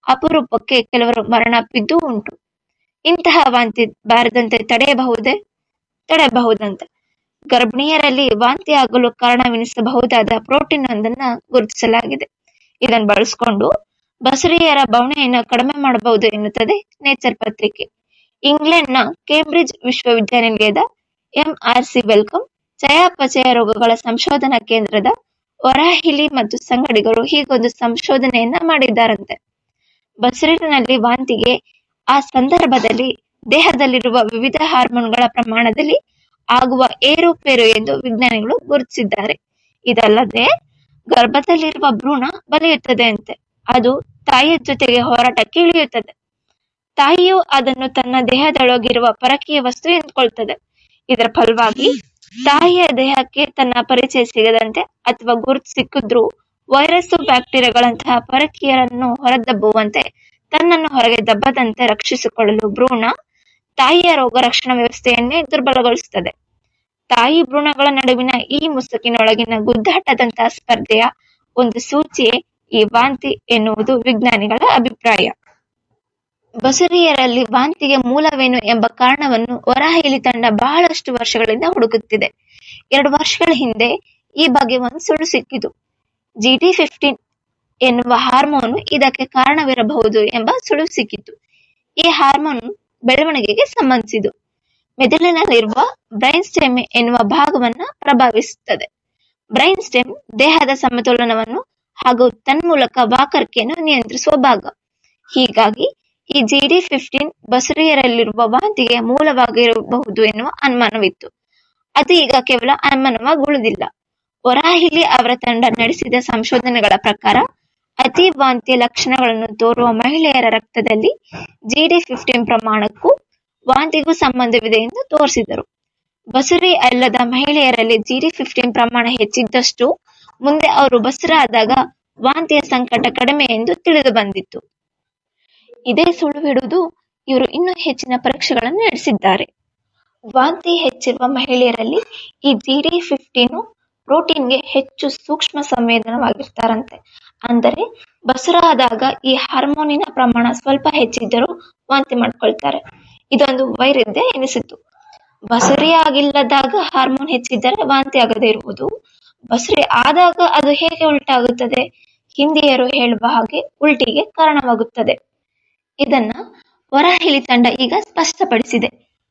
ಅಪರೂಪಕ್ಕೆ ಕೆಲವರು ಮರಣಪ್ಪಿದ್ದೂ ಉಂಟು ಇಂತಹ ವಾಂತಿ ಬಾರದಂತೆ ತಡೆಯಬಹುದೇ ತಡೆಯಬಹುದಂತೆ ಗರ್ಭಿಣಿಯರಲ್ಲಿ ವಾಂತಿ ಆಗಲು ಕಾರಣವೆನಿಸಬಹುದಾದ ಪ್ರೋಟೀನ್ ಒಂದನ್ನ ಗುರುತಿಸಲಾಗಿದೆ ಇದನ್ನು ಬಳಸಿಕೊಂಡು ಬಸುರಿಯರ ಬವಣೆಯನ್ನು ಕಡಿಮೆ ಮಾಡಬಹುದು ಎನ್ನುತ್ತದೆ ನೇಚರ್ ಪತ್ರಿಕೆ ಇಂಗ್ಲೆಂಡ್ನ ಕೇಂಬ್ರಿಡ್ಜ್ ವಿಶ್ವವಿದ್ಯಾನಿಲಯದ ಎಂಆರ್ಸಿ ವೆಲ್ಕಮ್ ಚಯಾಪಚಯ ರೋಗಗಳ ಸಂಶೋಧನಾ ಕೇಂದ್ರದ ಒರಾಹಿಲಿ ಮತ್ತು ಸಂಗಡಿಗರು ಹೀಗೊಂದು ಸಂಶೋಧನೆಯನ್ನ ಮಾಡಿದ್ದಾರಂತೆ ಬಸುರಿನಲ್ಲಿ ವಾಂತಿಗೆ ಆ ಸಂದರ್ಭದಲ್ಲಿ ದೇಹದಲ್ಲಿರುವ ವಿವಿಧ ಹಾರ್ಮೋನ್ಗಳ ಪ್ರಮಾಣದಲ್ಲಿ ಆಗುವ ಏರುಪೇರು ಎಂದು ವಿಜ್ಞಾನಿಗಳು ಗುರುತಿಸಿದ್ದಾರೆ ಇದಲ್ಲದೆ ಗರ್ಭದಲ್ಲಿರುವ ಭ್ರೂಣ ಬಲಿಯುತ್ತದೆ ಅಂತೆ ಅದು ತಾಯಿಯ ಜೊತೆಗೆ ಹೋರಾಟಕ್ಕೆ ಇಳಿಯುತ್ತದೆ ತಾಯಿಯು ಅದನ್ನು ತನ್ನ ದೇಹದೊಳಗಿರುವ ಪರಕೀಯ ವಸ್ತು ಎಂದುಕೊಳ್ತದೆ ಇದರ ಫಲವಾಗಿ ತಾಯಿಯ ದೇಹಕ್ಕೆ ತನ್ನ ಪರಿಚಯ ಸಿಗದಂತೆ ಅಥವಾ ಗುರುತು ಸಿಕ್ಕಿದ್ರೂ ವೈರಸ್ಸು ಬ್ಯಾಕ್ಟೀರಿಯಾಗಳಂತಹ ಪರಕೀಯರನ್ನು ಹೊರದಬ್ಬುವಂತೆ ತನ್ನನ್ನು ಹೊರಗೆ ದಬ್ಬದಂತೆ ರಕ್ಷಿಸಿಕೊಳ್ಳಲು ಭ್ರೂಣ ತಾಯಿಯ ರೋಗ ರಕ್ಷಣಾ ವ್ಯವಸ್ಥೆಯನ್ನೇ ದುರ್ಬಲಗೊಳಿಸುತ್ತದೆ ತಾಯಿ ಭ್ರೂಣಗಳ ನಡುವಿನ ಈ ಮುಸುಕಿನೊಳಗಿನ ಗುದ್ದಾಟದಂತಹ ಸ್ಪರ್ಧೆಯ ಒಂದು ಸೂಚಿಯೇ ಈ ವಾಂತಿ ಎನ್ನುವುದು ವಿಜ್ಞಾನಿಗಳ ಅಭಿಪ್ರಾಯ ಬಸುರಿಯರಲ್ಲಿ ವಾಂತಿಗೆ ಮೂಲವೇನು ಎಂಬ ಕಾರಣವನ್ನು ಹೊರಹೇಳಿ ತಂಡ ಬಹಳಷ್ಟು ವರ್ಷಗಳಿಂದ ಹುಡುಕುತ್ತಿದೆ ಎರಡು ವರ್ಷಗಳ ಹಿಂದೆ ಈ ಬಗ್ಗೆ ಒಂದು ಸುಳ್ಳು ಸಿಕ್ಕಿತು ಜಿಟಿ ಫಿಫ್ಟೀನ್ ಎನ್ನುವ ಹಾರ್ಮೋನು ಇದಕ್ಕೆ ಕಾರಣವಿರಬಹುದು ಎಂಬ ಸುಳಿವು ಸಿಕ್ಕಿತು ಈ ಹಾರ್ಮೋನ್ ಬೆಳವಣಿಗೆಗೆ ಸಂಬಂಧಿಸಿದು ಮೆದುಳಿನಲ್ಲಿರುವ ಬ್ರೈನ್ ಸ್ಟೆಮ್ ಎನ್ನುವ ಭಾಗವನ್ನ ಪ್ರಭಾವಿಸುತ್ತದೆ ಬ್ರೈನ್ ಸ್ಟೆಮ್ ದೇಹದ ಸಮತೋಲನವನ್ನು ಹಾಗೂ ತನ್ಮೂಲಕ ವಾಕರಿಕೆಯನ್ನು ನಿಯಂತ್ರಿಸುವ ಭಾಗ ಹೀಗಾಗಿ ಈ ಜಿಡಿ ಫಿಫ್ಟೀನ್ ಬಸುರಿಯರಲ್ಲಿರುವ ವಾಂತಿಗೆ ಮೂಲವಾಗಿರಬಹುದು ಎನ್ನುವ ಅನುಮಾನವಿತ್ತು ಅದು ಈಗ ಕೇವಲ ಅನುಮಾನವಾಗಿ ಉಳಿದಿಲ್ಲ ಒರಾಹಿಲಿ ಅವರ ತಂಡ ನಡೆಸಿದ ಸಂಶೋಧನೆಗಳ ಪ್ರಕಾರ ಅತಿ ವಾಂತಿಯ ಲಕ್ಷಣಗಳನ್ನು ತೋರುವ ಮಹಿಳೆಯರ ರಕ್ತದಲ್ಲಿ ಜಿಡಿ ಫಿಫ್ಟೀನ್ ಪ್ರಮಾಣಕ್ಕೂ ವಾಂತಿಗೂ ಸಂಬಂಧವಿದೆ ಎಂದು ತೋರಿಸಿದರು ಬಸುರಿ ಅಲ್ಲದ ಮಹಿಳೆಯರಲ್ಲಿ ಜಿಡಿ ಫಿಫ್ಟೀನ್ ಪ್ರಮಾಣ ಹೆಚ್ಚಿದ್ದಷ್ಟು ಮುಂದೆ ಅವರು ಬಸುರಾದಾಗ ವಾಂತಿಯ ಸಂಕಟ ಕಡಿಮೆ ಎಂದು ತಿಳಿದು ಬಂದಿತ್ತು ಇದೇ ಸುಳುವಿಡುವುದು ಇವರು ಇನ್ನೂ ಹೆಚ್ಚಿನ ಪರೀಕ್ಷೆಗಳನ್ನು ನಡೆಸಿದ್ದಾರೆ ವಾಂತಿ ಹೆಚ್ಚಿರುವ ಮಹಿಳೆಯರಲ್ಲಿ ಈ ಜಿಡಿ ಫಿಫ್ಟೀನು ಪ್ರೋಟೀನ್ಗೆ ಹೆಚ್ಚು ಸೂಕ್ಷ್ಮ ಸಂವೇದನವಾಗಿರ್ತಾರಂತೆ ಅಂದರೆ ಬಸುರಾದಾಗ ಈ ಹಾರ್ಮೋನಿನ ಪ್ರಮಾಣ ಸ್ವಲ್ಪ ಹೆಚ್ಚಿದ್ದರೂ ವಾಂತಿ ಮಾಡ್ಕೊಳ್ತಾರೆ ಇದೊಂದು ವೈರುಧ್ಯ ಎನಿಸಿತು ಬಸುರಿ ಆಗಿಲ್ಲದಾಗ ಹಾರ್ಮೋನ್ ಹೆಚ್ಚಿದ್ದರೆ ವಾಂತಿ ಆಗದೇ ಇರುವುದು ಬಸುರಿ ಆದಾಗ ಅದು ಹೇಗೆ ಉಲ್ಟಾಗುತ್ತದೆ ಹಿಂದಿಯರು ಹೇಳುವ ಹಾಗೆ ಉಲ್ಟಿಗೆ ಕಾರಣವಾಗುತ್ತದೆ ಇದನ್ನ ಹೊರಹಿಲಿ ತಂಡ ಈಗ ಸ್ಪಷ್ಟಪಡಿಸಿದೆ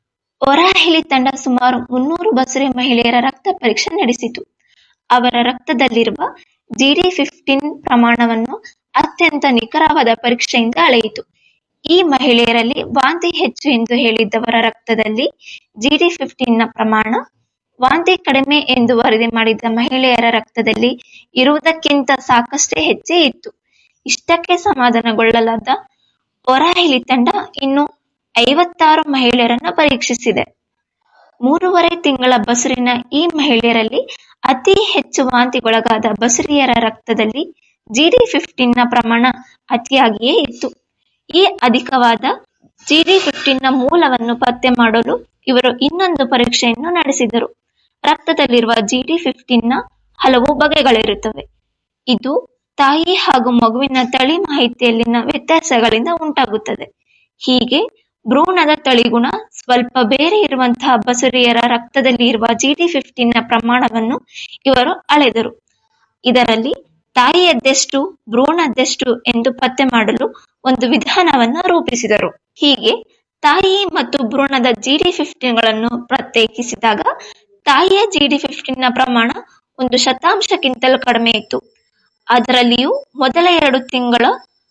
ಹೊರಹಿಲಿ ತಂಡ ಸುಮಾರು ಮುನ್ನೂರು ಬಸುರಿ ಮಹಿಳೆಯರ ರಕ್ತ ಪರೀಕ್ಷೆ ನಡೆಸಿತು ಅವರ ರಕ್ತದಲ್ಲಿರುವ ಜಿಡಿ ಫಿಫ್ಟೀನ್ ಪ್ರಮಾಣವನ್ನು ಅತ್ಯಂತ ನಿಖರವಾದ ಪರೀಕ್ಷೆಯಿಂದ ಅಳೆಯಿತು ಈ ಮಹಿಳೆಯರಲ್ಲಿ ವಾಂತಿ ಹೆಚ್ಚು ಎಂದು ಹೇಳಿದ್ದವರ ರಕ್ತದಲ್ಲಿ ಜಿಡಿ ಫಿಫ್ಟೀನ್ ನ ಪ್ರಮಾಣ ವಾಂತಿ ಕಡಿಮೆ ಎಂದು ವರದಿ ಮಾಡಿದ ಮಹಿಳೆಯರ ರಕ್ತದಲ್ಲಿ ಇರುವುದಕ್ಕಿಂತ ಸಾಕಷ್ಟೇ ಹೆಚ್ಚೇ ಇತ್ತು ಇಷ್ಟಕ್ಕೆ ಸಮಾಧಾನಗೊಳ್ಳಲಾದ ಹೊರಹಿಲಿ ತಂಡ ಇನ್ನು ಐವತ್ತಾರು ಮಹಿಳೆಯರನ್ನ ಪರೀಕ್ಷಿಸಿದೆ ಮೂರುವರೆ ತಿಂಗಳ ಬಸುರಿನ ಈ ಮಹಿಳೆಯರಲ್ಲಿ ಅತಿ ಹೆಚ್ಚು ವಾಂತಿಗೊಳಗಾದ ಬಸುರಿಯರ ರಕ್ತದಲ್ಲಿ ಜಿಡಿ ಫಿಫ್ಟೀನ್ ನ ಪ್ರಮಾಣ ಅತಿಯಾಗಿಯೇ ಇತ್ತು ಈ ಅಧಿಕವಾದ ಜಿಡಿ ಫಿಫ್ಟೀನ್ ನ ಮೂಲವನ್ನು ಪತ್ತೆ ಮಾಡಲು ಇವರು ಇನ್ನೊಂದು ಪರೀಕ್ಷೆಯನ್ನು ನಡೆಸಿದರು ರಕ್ತದಲ್ಲಿರುವ ಜಿಡಿ ಫಿಫ್ಟೀನ್ ನ ಹಲವು ಬಗೆಗಳಿರುತ್ತವೆ ಇದು ತಾಯಿ ಹಾಗೂ ಮಗುವಿನ ತಳಿ ಮಾಹಿತಿಯಲ್ಲಿನ ವ್ಯತ್ಯಾಸಗಳಿಂದ ಉಂಟಾಗುತ್ತದೆ ಹೀಗೆ ಭ್ರೂಣದ ತಳಿಗುಣ ಸ್ವಲ್ಪ ಬೇರೆ ಇರುವಂತಹ ಬಸುರಿಯರ ರಕ್ತದಲ್ಲಿ ಇರುವ ಜಿಡಿ ಫಿಫ್ಟೀನ್ ನ ಪ್ರಮಾಣವನ್ನು ಇವರು ಅಳೆದರು ಇದರಲ್ಲಿ ತಾಯಿಯದ್ದೆಷ್ಟು ಭ್ರೂಣದ್ದೆಷ್ಟು ಎಂದು ಪತ್ತೆ ಮಾಡಲು ಒಂದು ವಿಧಾನವನ್ನ ರೂಪಿಸಿದರು ಹೀಗೆ ತಾಯಿ ಮತ್ತು ಭ್ರೂಣದ ಜಿಡಿ ಫಿಫ್ಟೀನ್ ಗಳನ್ನು ಪ್ರತ್ಯೇಕಿಸಿದಾಗ ತಾಯಿಯ ಜಿಡಿ ಫಿಫ್ಟೀನ್ ನ ಪ್ರಮಾಣ ಒಂದು ಶತಾಂಶಕ್ಕಿಂತಲೂ ಕಡಿಮೆ ಇತ್ತು ಅದರಲ್ಲಿಯೂ ಮೊದಲ ಎರಡು ತಿಂಗಳ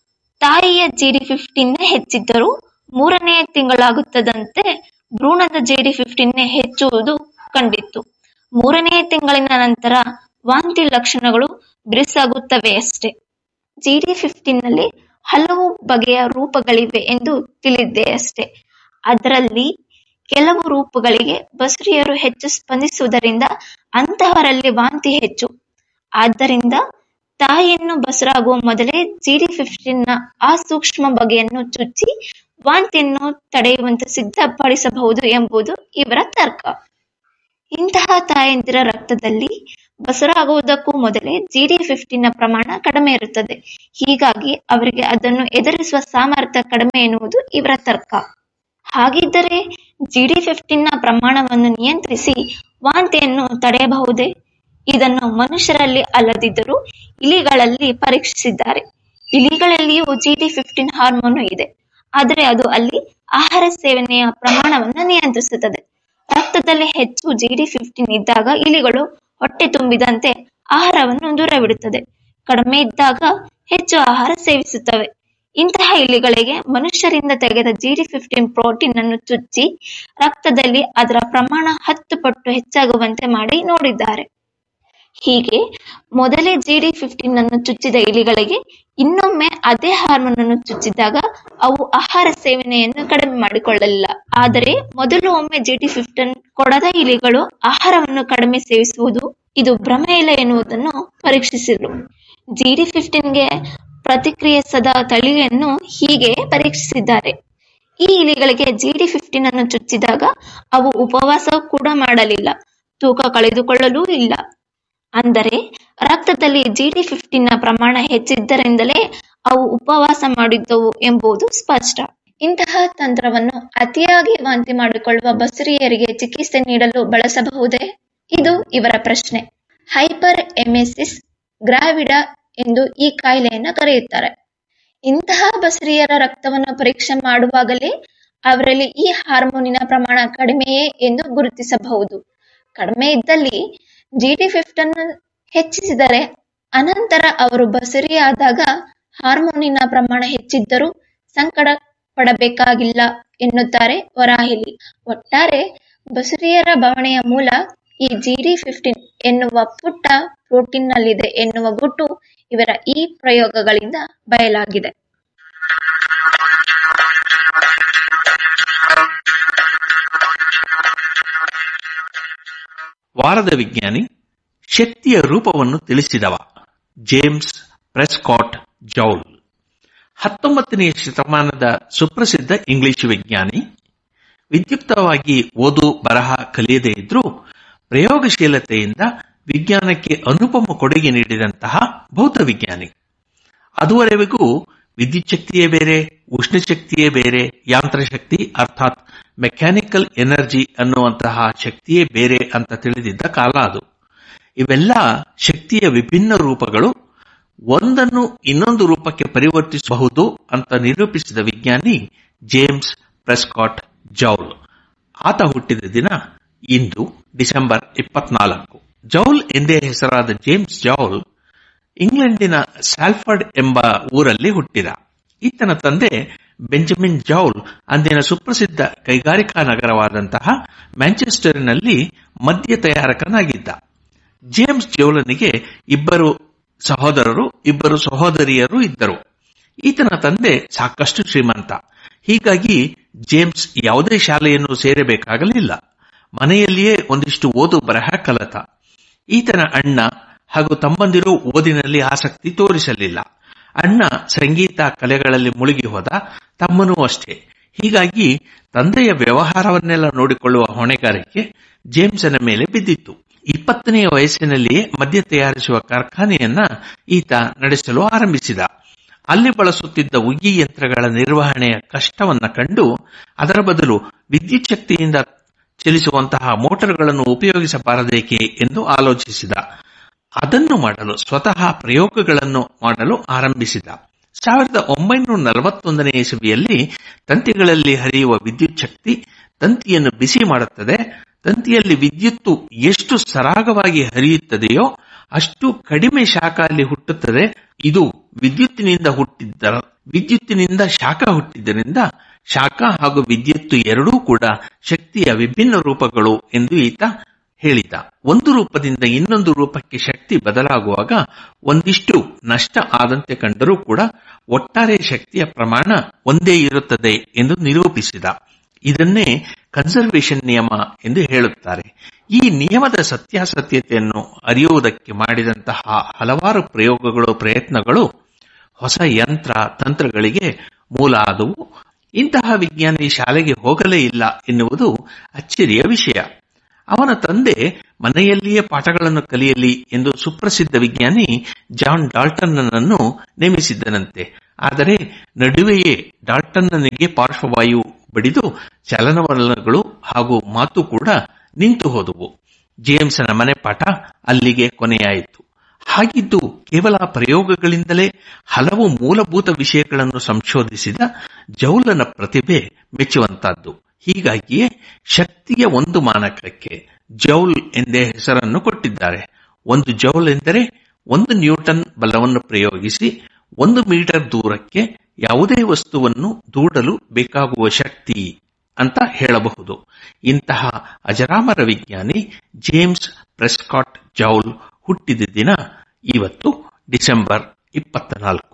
ತಾಯಿಯ ಜಿಡಿ ಫಿಫ್ಟೀನ್ ಹೆಚ್ಚಿದ್ದರೂ ಮೂರನೆಯ ತಿಂಗಳಾಗುತ್ತದಂತೆ ಭ್ರೂಣದ ಜಿಡಿ ಫಿಫ್ಟೀನ್ ಹೆಚ್ಚುವುದು ಕಂಡಿತ್ತು ಮೂರನೆಯ ತಿಂಗಳಿನ ನಂತರ ವಾಂತಿ ಲಕ್ಷಣಗಳು ಬಿರುಸಾಗುತ್ತವೆಯಷ್ಟೇ ಜಿಡಿ ಫಿಫ್ಟೀನ್ ನಲ್ಲಿ ಹಲವು ಬಗೆಯ ರೂಪಗಳಿವೆ ಎಂದು ತಿಳಿದೆಯಷ್ಟೇ ಅದರಲ್ಲಿ ಕೆಲವು ರೂಪಗಳಿಗೆ ಬಸುರಿಯರು ಹೆಚ್ಚು ಸ್ಪಂದಿಸುವುದರಿಂದ ಅಂತಹವರಲ್ಲಿ ವಾಂತಿ ಹೆಚ್ಚು ಆದ್ದರಿಂದ ತಾಯಿಯನ್ನು ಬಸುರಾಗುವ ಮೊದಲೇ ಜಿಡಿ ಫಿಫ್ಟೀನ್ ನ ಆ ಸೂಕ್ಷ್ಮ ಬಗೆಯನ್ನು ಚುಚ್ಚಿ ವಾಂತಿಯನ್ನು ತಡೆಯುವಂತೆ ಸಿದ್ಧಪಡಿಸಬಹುದು ಎಂಬುದು ಇವರ ತರ್ಕ ಇಂತಹ ತಾಯಂದಿರ ರಕ್ತದಲ್ಲಿ ಬಸರಾಗುವುದಕ್ಕೂ ಮೊದಲೇ ಜಿಡಿ ಫಿಫ್ಟಿನ ಪ್ರಮಾಣ ಕಡಿಮೆ ಇರುತ್ತದೆ ಹೀಗಾಗಿ ಅವರಿಗೆ ಅದನ್ನು ಎದುರಿಸುವ ಸಾಮರ್ಥ್ಯ ಕಡಿಮೆ ಎನ್ನುವುದು ಇವರ ತರ್ಕ ಹಾಗಿದ್ದರೆ ಜಿಡಿ ಫಿಫ್ಟಿನ ಪ್ರಮಾಣವನ್ನು ನಿಯಂತ್ರಿಸಿ ವಾಂತಿಯನ್ನು ತಡೆಯಬಹುದೇ ಇದನ್ನು ಮನುಷ್ಯರಲ್ಲಿ ಅಲ್ಲದಿದ್ದರೂ ಇಲಿಗಳಲ್ಲಿ ಪರೀಕ್ಷಿಸಿದ್ದಾರೆ ಇಲಿಗಳಲ್ಲಿಯೂ ಜಿಡಿ ಫಿಫ್ಟೀನ್ ಹಾರ್ಮೋನ್ ಇದೆ ಆದರೆ ಅದು ಅಲ್ಲಿ ಆಹಾರ ಸೇವನೆಯ ಪ್ರಮಾಣವನ್ನು ನಿಯಂತ್ರಿಸುತ್ತದೆ ರಕ್ತದಲ್ಲಿ ಹೆಚ್ಚು ಜಿಡಿ ಫಿಫ್ಟೀನ್ ಇದ್ದಾಗ ಇಲಿಗಳು ಹೊಟ್ಟೆ ತುಂಬಿದಂತೆ ಆಹಾರವನ್ನು ದೂರವಿಡುತ್ತದೆ ಕಡಿಮೆ ಇದ್ದಾಗ ಹೆಚ್ಚು ಆಹಾರ ಸೇವಿಸುತ್ತವೆ ಇಂತಹ ಇಲಿಗಳಿಗೆ ಮನುಷ್ಯರಿಂದ ತೆಗೆದ ಜಿಡಿ ಫಿಫ್ಟೀನ್ ಪ್ರೋಟೀನ್ ಅನ್ನು ಚುಚ್ಚಿ ರಕ್ತದಲ್ಲಿ ಅದರ ಪ್ರಮಾಣ ಹತ್ತು ಪಟ್ಟು ಹೆಚ್ಚಾಗುವಂತೆ ಮಾಡಿ ನೋಡಿದ್ದಾರೆ ಹೀಗೆ ಮೊದಲೇ ಜಿಡಿ ಫಿಫ್ಟೀನ್ ಅನ್ನು ಚುಚ್ಚಿದ ಇಲಿಗಳಿಗೆ ಇನ್ನೊಮ್ಮೆ ಅದೇ ಹಾರ್ಮೋನ್ ಅನ್ನು ಚುಚ್ಚಿದಾಗ ಅವು ಆಹಾರ ಸೇವನೆಯನ್ನು ಕಡಿಮೆ ಮಾಡಿಕೊಳ್ಳಲಿಲ್ಲ ಆದರೆ ಮೊದಲು ಒಮ್ಮೆ ಜಿಡಿ ಫಿಫ್ಟೀನ್ ಕೊಡದ ಇಲಿಗಳು ಆಹಾರವನ್ನು ಕಡಿಮೆ ಸೇವಿಸುವುದು ಇದು ಭ್ರಮೆ ಇಲ್ಲ ಎನ್ನುವುದನ್ನು ಪರೀಕ್ಷಿಸಿದರು ಜಿಡಿ ಫಿಫ್ಟೀನ್ಗೆ ಪ್ರತಿಕ್ರಿಯಿಸದ ತಳಿಯನ್ನು ಹೀಗೆ ಪರೀಕ್ಷಿಸಿದ್ದಾರೆ ಈ ಇಲಿಗಳಿಗೆ ಜಿಡಿ ಫಿಫ್ಟೀನ್ ಅನ್ನು ಚುಚ್ಚಿದಾಗ ಅವು ಉಪವಾಸ ಕೂಡ ಮಾಡಲಿಲ್ಲ ತೂಕ ಕಳೆದುಕೊಳ್ಳಲೂ ಇಲ್ಲ ಅಂದರೆ ರಕ್ತದಲ್ಲಿ ಜಿಡಿ ಫಿಫ್ಟೀನ್ ನ ಪ್ರಮಾಣ ಹೆಚ್ಚಿದ್ದರಿಂದಲೇ ಅವು ಉಪವಾಸ ಮಾಡಿದ್ದವು ಎಂಬುದು ಸ್ಪಷ್ಟ ಇಂತಹ ತಂತ್ರವನ್ನು ಅತಿಯಾಗಿ ವಾಂತಿ ಮಾಡಿಕೊಳ್ಳುವ ಬಸುರಿಯರಿಗೆ ಚಿಕಿತ್ಸೆ ನೀಡಲು ಬಳಸಬಹುದೇ ಇದು ಇವರ ಪ್ರಶ್ನೆ ಹೈಪರ್ ಎಮೆಸಿಸ್ ಗ್ರಾವಿಡಾ ಎಂದು ಈ ಕಾಯಿಲೆಯನ್ನು ಕರೆಯುತ್ತಾರೆ ಇಂತಹ ಬಸುರಿಯರ ರಕ್ತವನ್ನು ಪರೀಕ್ಷೆ ಮಾಡುವಾಗಲೇ ಅವರಲ್ಲಿ ಈ ಹಾರ್ಮೋನಿನ ಪ್ರಮಾಣ ಕಡಿಮೆಯೇ ಎಂದು ಗುರುತಿಸಬಹುದು ಕಡಿಮೆ ಇದ್ದಲ್ಲಿ ಜಿಡಿ ಫಿಫ್ಟನ್ ಹೆಚ್ಚಿಸಿದರೆ ಅನಂತರ ಅವರು ಬಸುರಿಯಾದಾಗ ಹಾರ್ಮೋನಿನ ಪ್ರಮಾಣ ಹೆಚ್ಚಿದ್ದರೂ ಸಂಕಟ ಪಡಬೇಕಾಗಿಲ್ಲ ಎನ್ನುತ್ತಾರೆ ವರಾಹಿಲಿ ಒಟ್ಟಾರೆ ಬಸುರಿಯರ ಬವಣೆಯ ಮೂಲ ಈ ಜಿಡಿ ಫಿಫ್ಟೀನ್ ಎನ್ನುವ ಪುಟ್ಟ ಪ್ರೋಟೀನ್ನಲ್ಲಿದೆ ಎನ್ನುವ ಗುಟ್ಟು ಇವರ ಈ ಪ್ರಯೋಗಗಳಿಂದ ಬಯಲಾಗಿದೆ ವಾರದ ವಿಜ್ಞಾನಿ ಶಕ್ತಿಯ ರೂಪವನ್ನು ತಿಳಿಸಿದವ ಜೇಮ್ಸ್ ಪ್ರೆಸ್ಕಾಟ್ ಜೌಲ್ ಹತ್ತೊಂಬತ್ತನೆಯ ಶತಮಾನದ ಸುಪ್ರಸಿದ್ಧ ಇಂಗ್ಲಿಷ್ ವಿಜ್ಞಾನಿ ವಿದ್ಯುಕ್ತವಾಗಿ ಓದು ಬರಹ ಕಲಿಯದೇ ಇದ್ರೂ ಪ್ರಯೋಗಶೀಲತೆಯಿಂದ ವಿಜ್ಞಾನಕ್ಕೆ ಅನುಪಮ ಕೊಡುಗೆ ನೀಡಿದಂತಹ ಭೌತ ವಿಜ್ಞಾನಿ ಅದುವರೆವಿಗೂ ವಿದ್ಯುತ್ ಶಕ್ತಿಯೇ ಬೇರೆ ಉಷ್ಣಶಕ್ತಿಯೇ ಬೇರೆ ಯಾಂತ್ರಶಕ್ತಿ ಅರ್ಥಾತ್ ಮೆಕ್ಯಾನಿಕಲ್ ಎನರ್ಜಿ ಅನ್ನುವಂತಹ ಶಕ್ತಿಯೇ ಬೇರೆ ಅಂತ ತಿಳಿದಿದ್ದ ಕಾಲ ಅದು ಇವೆಲ್ಲ ಶಕ್ತಿಯ ವಿಭಿನ್ನ ರೂಪಗಳು ಒಂದನ್ನು ಇನ್ನೊಂದು ರೂಪಕ್ಕೆ ಪರಿವರ್ತಿಸಬಹುದು ಅಂತ ನಿರೂಪಿಸಿದ ವಿಜ್ಞಾನಿ ಜೇಮ್ಸ್ ಪ್ರೆಸ್ಕಾಟ್ ಜೌಲ್ ಆತ ಹುಟ್ಟಿದ ದಿನ ಇಂದು ಡಿಸೆಂಬರ್ ಇಪ್ಪತ್ನಾಲ್ಕು ಜೌಲ್ ಎಂದೇ ಹೆಸರಾದ ಜೇಮ್ಸ್ ಜೌಲ್ ಇಂಗ್ಲೆಂಡಿನ ಸ್ಯಾಲ್ಫರ್ಡ್ ಎಂಬ ಊರಲ್ಲಿ ಹುಟ್ಟಿದ ಈತನ ತಂದೆ ಬೆಂಜಮಿನ್ ಜೌಲ್ ಅಂದಿನ ಸುಪ್ರಸಿದ್ಧ ಕೈಗಾರಿಕಾ ನಗರವಾದಂತಹ ಮ್ಯಾಂಚೆಸ್ಟರಿನಲ್ಲಿ ಮದ್ಯ ತಯಾರಕನಾಗಿದ್ದ ಜೇಮ್ಸ್ ಜೌಲನಿಗೆ ಇಬ್ಬರು ಸಹೋದರರು ಇಬ್ಬರು ಸಹೋದರಿಯರು ಇದ್ದರು ಈತನ ತಂದೆ ಸಾಕಷ್ಟು ಶ್ರೀಮಂತ ಹೀಗಾಗಿ ಜೇಮ್ಸ್ ಯಾವುದೇ ಶಾಲೆಯನ್ನು ಸೇರಬೇಕಾಗಲಿಲ್ಲ ಮನೆಯಲ್ಲಿಯೇ ಒಂದಿಷ್ಟು ಓದು ಬರಹ ಕಲತ ಈತನ ಅಣ್ಣ ಹಾಗೂ ತಮ್ಮಂದಿರು ಓದಿನಲ್ಲಿ ಆಸಕ್ತಿ ತೋರಿಸಲಿಲ್ಲ ಅಣ್ಣ ಸಂಗೀತ ಕಲೆಗಳಲ್ಲಿ ಮುಳುಗಿ ಹೋದ ತಮ್ಮನೂ ಅಷ್ಟೇ ಹೀಗಾಗಿ ತಂದೆಯ ವ್ಯವಹಾರವನ್ನೆಲ್ಲ ನೋಡಿಕೊಳ್ಳುವ ಹೊಣೆಗಾರಿಕೆ ಜೇಮ್ಸನ ಮೇಲೆ ಬಿದ್ದಿತ್ತು ಇಪ್ಪತ್ತನೆಯ ವಯಸ್ಸಿನಲ್ಲಿಯೇ ಮದ್ಯ ತಯಾರಿಸುವ ಕಾರ್ಖಾನೆಯನ್ನ ಈತ ನಡೆಸಲು ಆರಂಭಿಸಿದ ಅಲ್ಲಿ ಬಳಸುತ್ತಿದ್ದ ಉಗಿ ಯಂತ್ರಗಳ ನಿರ್ವಹಣೆಯ ಕಷ್ಟವನ್ನ ಕಂಡು ಅದರ ಬದಲು ವಿದ್ಯುತ್ ಶಕ್ತಿಯಿಂದ ಚಲಿಸುವಂತಹ ಮೋಟಾರ್ಗಳನ್ನು ಉಪಯೋಗಿಸಬಾರದೇಕೆ ಎಂದು ಆಲೋಚಿಸಿದ ಅದನ್ನು ಮಾಡಲು ಸ್ವತಃ ಪ್ರಯೋಗಗಳನ್ನು ಮಾಡಲು ಆರಂಭಿಸಿದ ಸಾವಿರದ ಒಂಬೈನೂರ ನಲವತ್ತೊಂದನೇ ಇಸವಿಯಲ್ಲಿ ತಂತಿಗಳಲ್ಲಿ ಹರಿಯುವ ವಿದ್ಯುತ್ ಶಕ್ತಿ ತಂತಿಯನ್ನು ಬಿಸಿ ಮಾಡುತ್ತದೆ ತಂತಿಯಲ್ಲಿ ವಿದ್ಯುತ್ತು ಎಷ್ಟು ಸರಾಗವಾಗಿ ಹರಿಯುತ್ತದೆಯೋ ಅಷ್ಟು ಕಡಿಮೆ ಶಾಖ ಅಲ್ಲಿ ಹುಟ್ಟುತ್ತದೆ ಇದು ವಿದ್ಯುತ್ತಿನಿಂದ ಹುಟ್ಟಿದ್ದ ವಿದ್ಯುತ್ತಿನಿಂದ ಶಾಖ ಹುಟ್ಟಿದ್ದರಿಂದ ಶಾಖ ಹಾಗೂ ವಿದ್ಯುತ್ತು ಎರಡೂ ಕೂಡ ಶಕ್ತಿಯ ವಿಭಿನ್ನ ರೂಪಗಳು ಎಂದು ಈತ ಹೇಳಿದ ಒಂದು ರೂಪದಿಂದ ಇನ್ನೊಂದು ರೂಪಕ್ಕೆ ಶಕ್ತಿ ಬದಲಾಗುವಾಗ ಒಂದಿಷ್ಟು ನಷ್ಟ ಆದಂತೆ ಕಂಡರೂ ಕೂಡ ಒಟ್ಟಾರೆ ಶಕ್ತಿಯ ಪ್ರಮಾಣ ಒಂದೇ ಇರುತ್ತದೆ ಎಂದು ನಿರೂಪಿಸಿದ ಇದನ್ನೇ ಕನ್ಸರ್ವೇಷನ್ ನಿಯಮ ಎಂದು ಹೇಳುತ್ತಾರೆ ಈ ನಿಯಮದ ಸತ್ಯಾಸತ್ಯತೆಯನ್ನು ಅರಿಯುವುದಕ್ಕೆ ಮಾಡಿದಂತಹ ಹಲವಾರು ಪ್ರಯೋಗಗಳು ಪ್ರಯತ್ನಗಳು ಹೊಸ ಯಂತ್ರ ತಂತ್ರಗಳಿಗೆ ಮೂಲ ಆದವು ಇಂತಹ ವಿಜ್ಞಾನಿ ಶಾಲೆಗೆ ಹೋಗಲೇ ಇಲ್ಲ ಎನ್ನುವುದು ಅಚ್ಚರಿಯ ವಿಷಯ ಅವನ ತಂದೆ ಮನೆಯಲ್ಲಿಯೇ ಪಾಠಗಳನ್ನು ಕಲಿಯಲಿ ಎಂದು ಸುಪ್ರಸಿದ್ಧ ವಿಜ್ಞಾನಿ ಜಾನ್ ಡಾಲ್ಟನ್ನನ್ನು ನೇಮಿಸಿದ್ದನಂತೆ ಆದರೆ ನಡುವೆಯೇ ಡಾಲ್ಟನ್ನನಿಗೆ ಪಾರ್ಶ್ವವಾಯು ಬಡಿದು ಚಲನವಲನಗಳು ಹಾಗೂ ಮಾತು ಕೂಡ ನಿಂತು ಹೋದವು ಜೇಮ್ಸನ ಮನೆ ಪಾಠ ಅಲ್ಲಿಗೆ ಕೊನೆಯಾಯಿತು ಹಾಗಿದ್ದು ಕೇವಲ ಪ್ರಯೋಗಗಳಿಂದಲೇ ಹಲವು ಮೂಲಭೂತ ವಿಷಯಗಳನ್ನು ಸಂಶೋಧಿಸಿದ ಜೌಲನ ಪ್ರತಿಭೆ ಮೆಚ್ಚುವಂತಹದ್ದು ಹೀಗಾಗಿಯೇ ಶಕ್ತಿಯ ಒಂದು ಮಾನಕಕ್ಕೆ ಜೌಲ್ ಎಂದೇ ಹೆಸರನ್ನು ಕೊಟ್ಟಿದ್ದಾರೆ ಒಂದು ಜೌಲ್ ಎಂದರೆ ಒಂದು ನ್ಯೂಟನ್ ಬಲವನ್ನು ಪ್ರಯೋಗಿಸಿ ಒಂದು ಮೀಟರ್ ದೂರಕ್ಕೆ ಯಾವುದೇ ವಸ್ತುವನ್ನು ದೂಡಲು ಬೇಕಾಗುವ ಶಕ್ತಿ ಅಂತ ಹೇಳಬಹುದು ಇಂತಹ ಅಜರಾಮರ ವಿಜ್ಞಾನಿ ಜೇಮ್ಸ್ ಪ್ರೆಸ್ಕಾಟ್ ಜೌಲ್ ಹುಟ್ಟಿದ ದಿನ ಇವತ್ತು ಡಿಸೆಂಬರ್ ಇಪ್ಪತ್ತ ನಾಲ್ಕು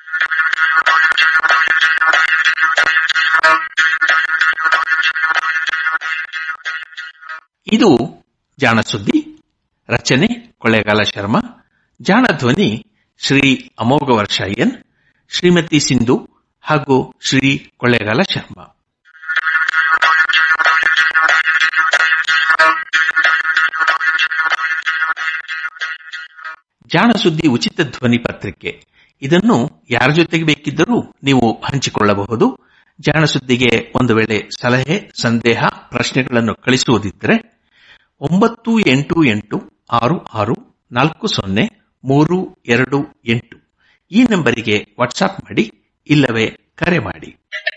ಇದು ಜಾಣ ಸುದ್ದಿ ರಚನೆ ಕೊಳ್ಳೇಗಾಲ ಶರ್ಮಾ ಜಾಣ ಧ್ವನಿ ಶ್ರೀ ಅಮೋಘ ವರ್ಷಯ್ಯನ್ ಶ್ರೀಮತಿ ಸಿಂಧು ಹಾಗೂ ಶ್ರೀ ಕೊಳ್ಳೇಗಾಲ ಶರ್ಮಾ ಜಾಣ ಸುದ್ದಿ ಉಚಿತ ಧ್ವನಿ ಪತ್ರಿಕೆ ಇದನ್ನು ಯಾರ ಜೊತೆಗೆ ಬೇಕಿದ್ದರೂ ನೀವು ಹಂಚಿಕೊಳ್ಳಬಹುದು ಜಾಣ ಸುದ್ದಿಗೆ ಒಂದು ವೇಳೆ ಸಲಹೆ ಸಂದೇಹ ಪ್ರಶ್ನೆಗಳನ್ನು ಕಳಿಸುವುದಿದ್ದರೆ ಒಂಬತ್ತು ಎಂಟು ಎಂಟು ಆರು ಆರು ನಾಲ್ಕು ಸೊನ್ನೆ ಮೂರು ಎರಡು ಎಂಟು ಈ ನಂಬರಿಗೆ ವಾಟ್ಸಾಪ್ ಮಾಡಿ ಇಲ್ಲವೇ ಕರೆ ಮಾಡಿ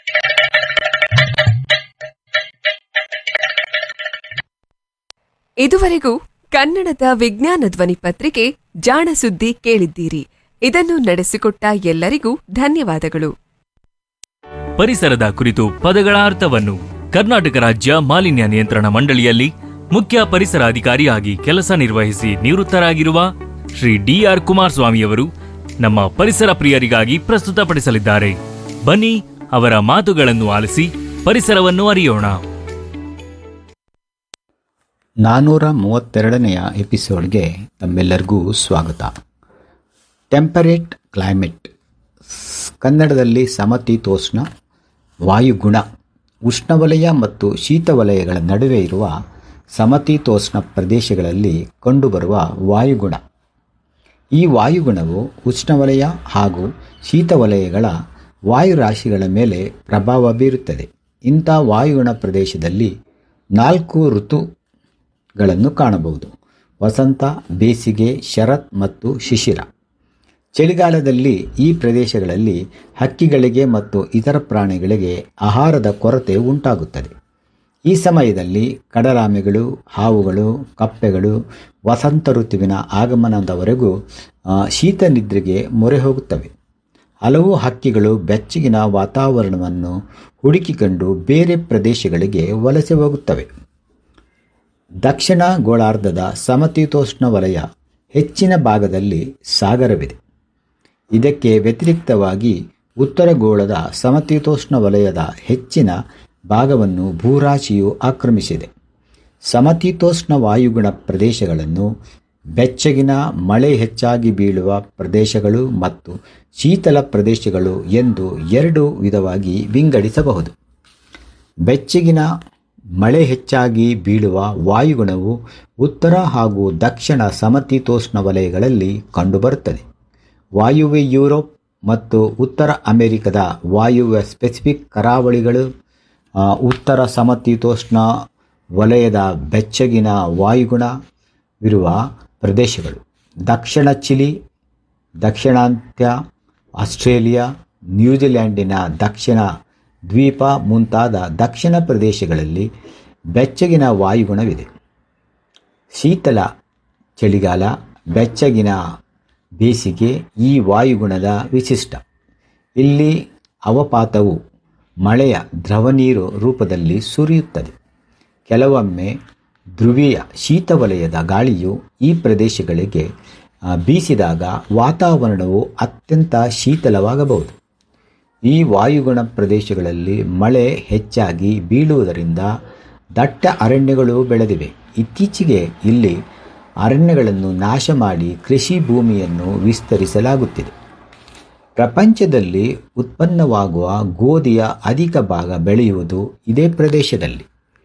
ಇದುವರೆಗೂ ಕನ್ನಡದ ವಿಜ್ಞಾನ ಧ್ವನಿ ಪತ್ರಿಕೆ ಜಾಣ ಸುದ್ದಿ ಕೇಳಿದ್ದೀರಿ ಇದನ್ನು ನಡೆಸಿಕೊಟ್ಟ ಎಲ್ಲರಿಗೂ ಧನ್ಯವಾದಗಳು ಪರಿಸರದ ಕುರಿತು ಪದಗಳ ಅರ್ಥವನ್ನು ಕರ್ನಾಟಕ ರಾಜ್ಯ ಮಾಲಿನ್ಯ ನಿಯಂತ್ರಣ ಮಂಡಳಿಯಲ್ಲಿ ಮುಖ್ಯ ಪರಿಸರ ಅಧಿಕಾರಿಯಾಗಿ ಕೆಲಸ ನಿರ್ವಹಿಸಿ ನಿವೃತ್ತರಾಗಿರುವ ಶ್ರೀ ಡಿಆರ್ ಕುಮಾರಸ್ವಾಮಿಯವರು ನಮ್ಮ ಪರಿಸರ ಪ್ರಿಯರಿಗಾಗಿ ಪ್ರಸ್ತುತಪಡಿಸಲಿದ್ದಾರೆ ಬನ್ನಿ ಅವರ ಮಾತುಗಳನ್ನು ಆಲಿಸಿ ಪರಿಸರವನ್ನು ಅರಿಯೋಣ ನಾನ್ನೂರ ಮೂವತ್ತೆರಡನೆಯ ಎಪಿಸೋಡ್ಗೆ ತಮ್ಮೆಲ್ಲರಿಗೂ ಸ್ವಾಗತ ಟೆಂಪರೇಟ್ ಕ್ಲೈಮೇಟ್ ಸ್- ಕನ್ನಡದಲ್ಲಿ ಸಮತೀತೋಷ್ಣ ವಾಯುಗುಣ ಉಷ್ಣವಲಯ ಮತ್ತು ಶೀತವಲಯಗಳ ನಡುವೆ ಇರುವ ಸಮತೀತೋಷ್ಣ ಪ್ರದೇಶಗಳಲ್ಲಿ ಕಂಡುಬರುವ ವಾಯುಗುಣ ಈ ವಾಯುಗುಣವು ಉಷ್ಣವಲಯ ಹಾಗೂ ಶೀತವಲಯಗಳ ವಾಯುರಾಶಿಗಳ ಮೇಲೆ ಪ್ರಭಾವ ಬೀರುತ್ತದೆ ಇಂಥ ವಾಯುಗುಣ ಪ್ರದೇಶದಲ್ಲಿ ನಾಲ್ಕು ಋತುಗಳನ್ನು ಕಾಣಬಹುದು ವಸಂತ ಬೇಸಿಗೆ ಶರತ್ ಮತ್ತು ಶಿಶಿರ ಚಳಿಗಾಲದಲ್ಲಿ ಈ ಪ್ರದೇಶಗಳಲ್ಲಿ ಹಕ್ಕಿಗಳಿಗೆ ಮತ್ತು ಇತರ ಪ್ರಾಣಿಗಳಿಗೆ ಆಹಾರದ ಕೊರತೆ ಉಂಟಾಗುತ್ತದೆ ಈ ಸಮಯದಲ್ಲಿ ಕಡಲಾಮೆಗಳು ಹಾವುಗಳು ಕಪ್ಪೆಗಳು ವಸಂತ ಋತುವಿನ ಆಗಮನದವರೆಗೂ ಆ, ಶೀತ ನಿದ್ರೆಗೆ ಮೊರೆ ಹೋಗುತ್ತವೆ ಹಲವು ಹಕ್ಕಿಗಳು ಬೆಚ್ಚಗಿನ ವಾತಾವರಣವನ್ನು ಹುಡುಕಿಕೊಂಡು ಬೇರೆ ಪ್ರದೇಶಗಳಿಗೆ ವಲಸೆ ಹೋಗುತ್ತವೆ ದಕ್ಷಿಣ ಗೋಳಾರ್ಧದ ಸಮತೀತೋಷ್ಣ ವಲಯ ಹೆಚ್ಚಿನ ಭಾಗದಲ್ಲಿ ಸಾಗರವಿದೆ ಇದಕ್ಕೆ ವ್ಯತಿರಿಕ್ತವಾಗಿ ಉತ್ತರ ಗೋಳದ ಸಮತೀತೋಷ್ಣ ವಲಯದ ಹೆಚ್ಚಿನ ಭಾಗವನ್ನು ಭೂರಾಶಿಯು ಆಕ್ರಮಿಸಿದೆ ಸಮತೀತೋಷ್ಣ ವಾಯುಗುಣ ಪ್ರದೇಶಗಳನ್ನು ಬೆಚ್ಚಗಿನ ಮಳೆ ಹೆಚ್ಚಾಗಿ ಬೀಳುವ ಪ್ರದೇಶಗಳು ಮತ್ತು ಶೀತಲ ಪ್ರದೇಶಗಳು ಎಂದು ಎರಡು ವಿಧವಾಗಿ ವಿಂಗಡಿಸಬಹುದು ಬೆಚ್ಚಗಿನ ಮಳೆ ಹೆಚ್ಚಾಗಿ ಬೀಳುವ ವಾಯುಗುಣವು ಉತ್ತರ ಹಾಗೂ ದಕ್ಷಿಣ ಸಮತೀತೋಷ್ಣ ವಲಯಗಳಲ್ಲಿ ಕಂಡುಬರುತ್ತದೆ ವಾಯುವ್ಯ ಯುರೋಪ್ ಮತ್ತು ಉತ್ತರ ಅಮೆರಿಕದ ವಾಯುವ್ಯ ಸ್ಪೆಸಿಫಿಕ್ ಕರಾವಳಿಗಳು ಆ, ಉತ್ತರ ಸಮತೀತೋಷ್ಣ ವಲಯದ ಬೆಚ್ಚಗಿನ ವಾಯುಗುಣವಿರುವ ಪ್ರದೇಶಗಳು ದಕ್ಷಿಣ ಚಿಲಿ ದಕ್ಷಿಣಾಂತ್ಯ ಆಸ್ಟ್ರೇಲಿಯಾ ನ್ಯೂಜಿಲೆಂಡಿನ ದಕ್ಷಿಣ ದ್ವೀಪ ಮುಂತಾದ ದಕ್ಷಿಣ ಪ್ರದೇಶಗಳಲ್ಲಿ ಬೆಚ್ಚಗಿನ ವಾಯುಗುಣವಿದೆ ಶೀತಲ ಚಳಿಗಾಲ ಬೆಚ್ಚಗಿನ ಬೇಸಿಗೆ ಈ ವಾಯುಗುಣದ ವಿಶಿಷ್ಟ ಇಲ್ಲಿ ಅವಪಾತವು ಮಳೆಯ ದ್ರವನೀರು ರೂಪದಲ್ಲಿ ಸುರಿಯುತ್ತದೆ ಕೆಲವೊಮ್ಮೆ ಧ್ರುವೀಯ ಶೀತವಲಯದ ಗಾಳಿಯು ಈ ಪ್ರದೇಶಗಳಿಗೆ ಆ, ಬೀಸಿದಾಗ ವಾತಾವರಣವು ಅತ್ಯಂತ ಶೀತಲವಾಗಬಹುದು ಈ ವಾಯುಗುಣ ಪ್ರದೇಶಗಳಲ್ಲಿ ಮಳೆ ಹೆಚ್ಚಾಗಿ ಬೀಳುವುದರಿಂದ ದಟ್ಟ ಅರಣ್ಯಗಳು ಬೆಳೆದಿವೆ ಇತ್ತೀಚೆಗೆ ಇಲ್ಲಿ ಅರಣ್ಯಗಳನ್ನು ನಾಶ ಮಾಡಿ ಕೃಷಿ ಭೂಮಿಯನ್ನು ವಿಸ್ತರಿಸಲಾಗುತ್ತಿದೆ ಪ್ರಪಂಚದಲ್ಲಿ ಉತ್ಪನ್ನವಾಗುವ ಗೋಧಿಯ ಅಧಿಕ ಭಾಗ ಬೆಳೆಯುವುದು ಇದೇ ಪ್ರದೇಶದಲ್ಲಿ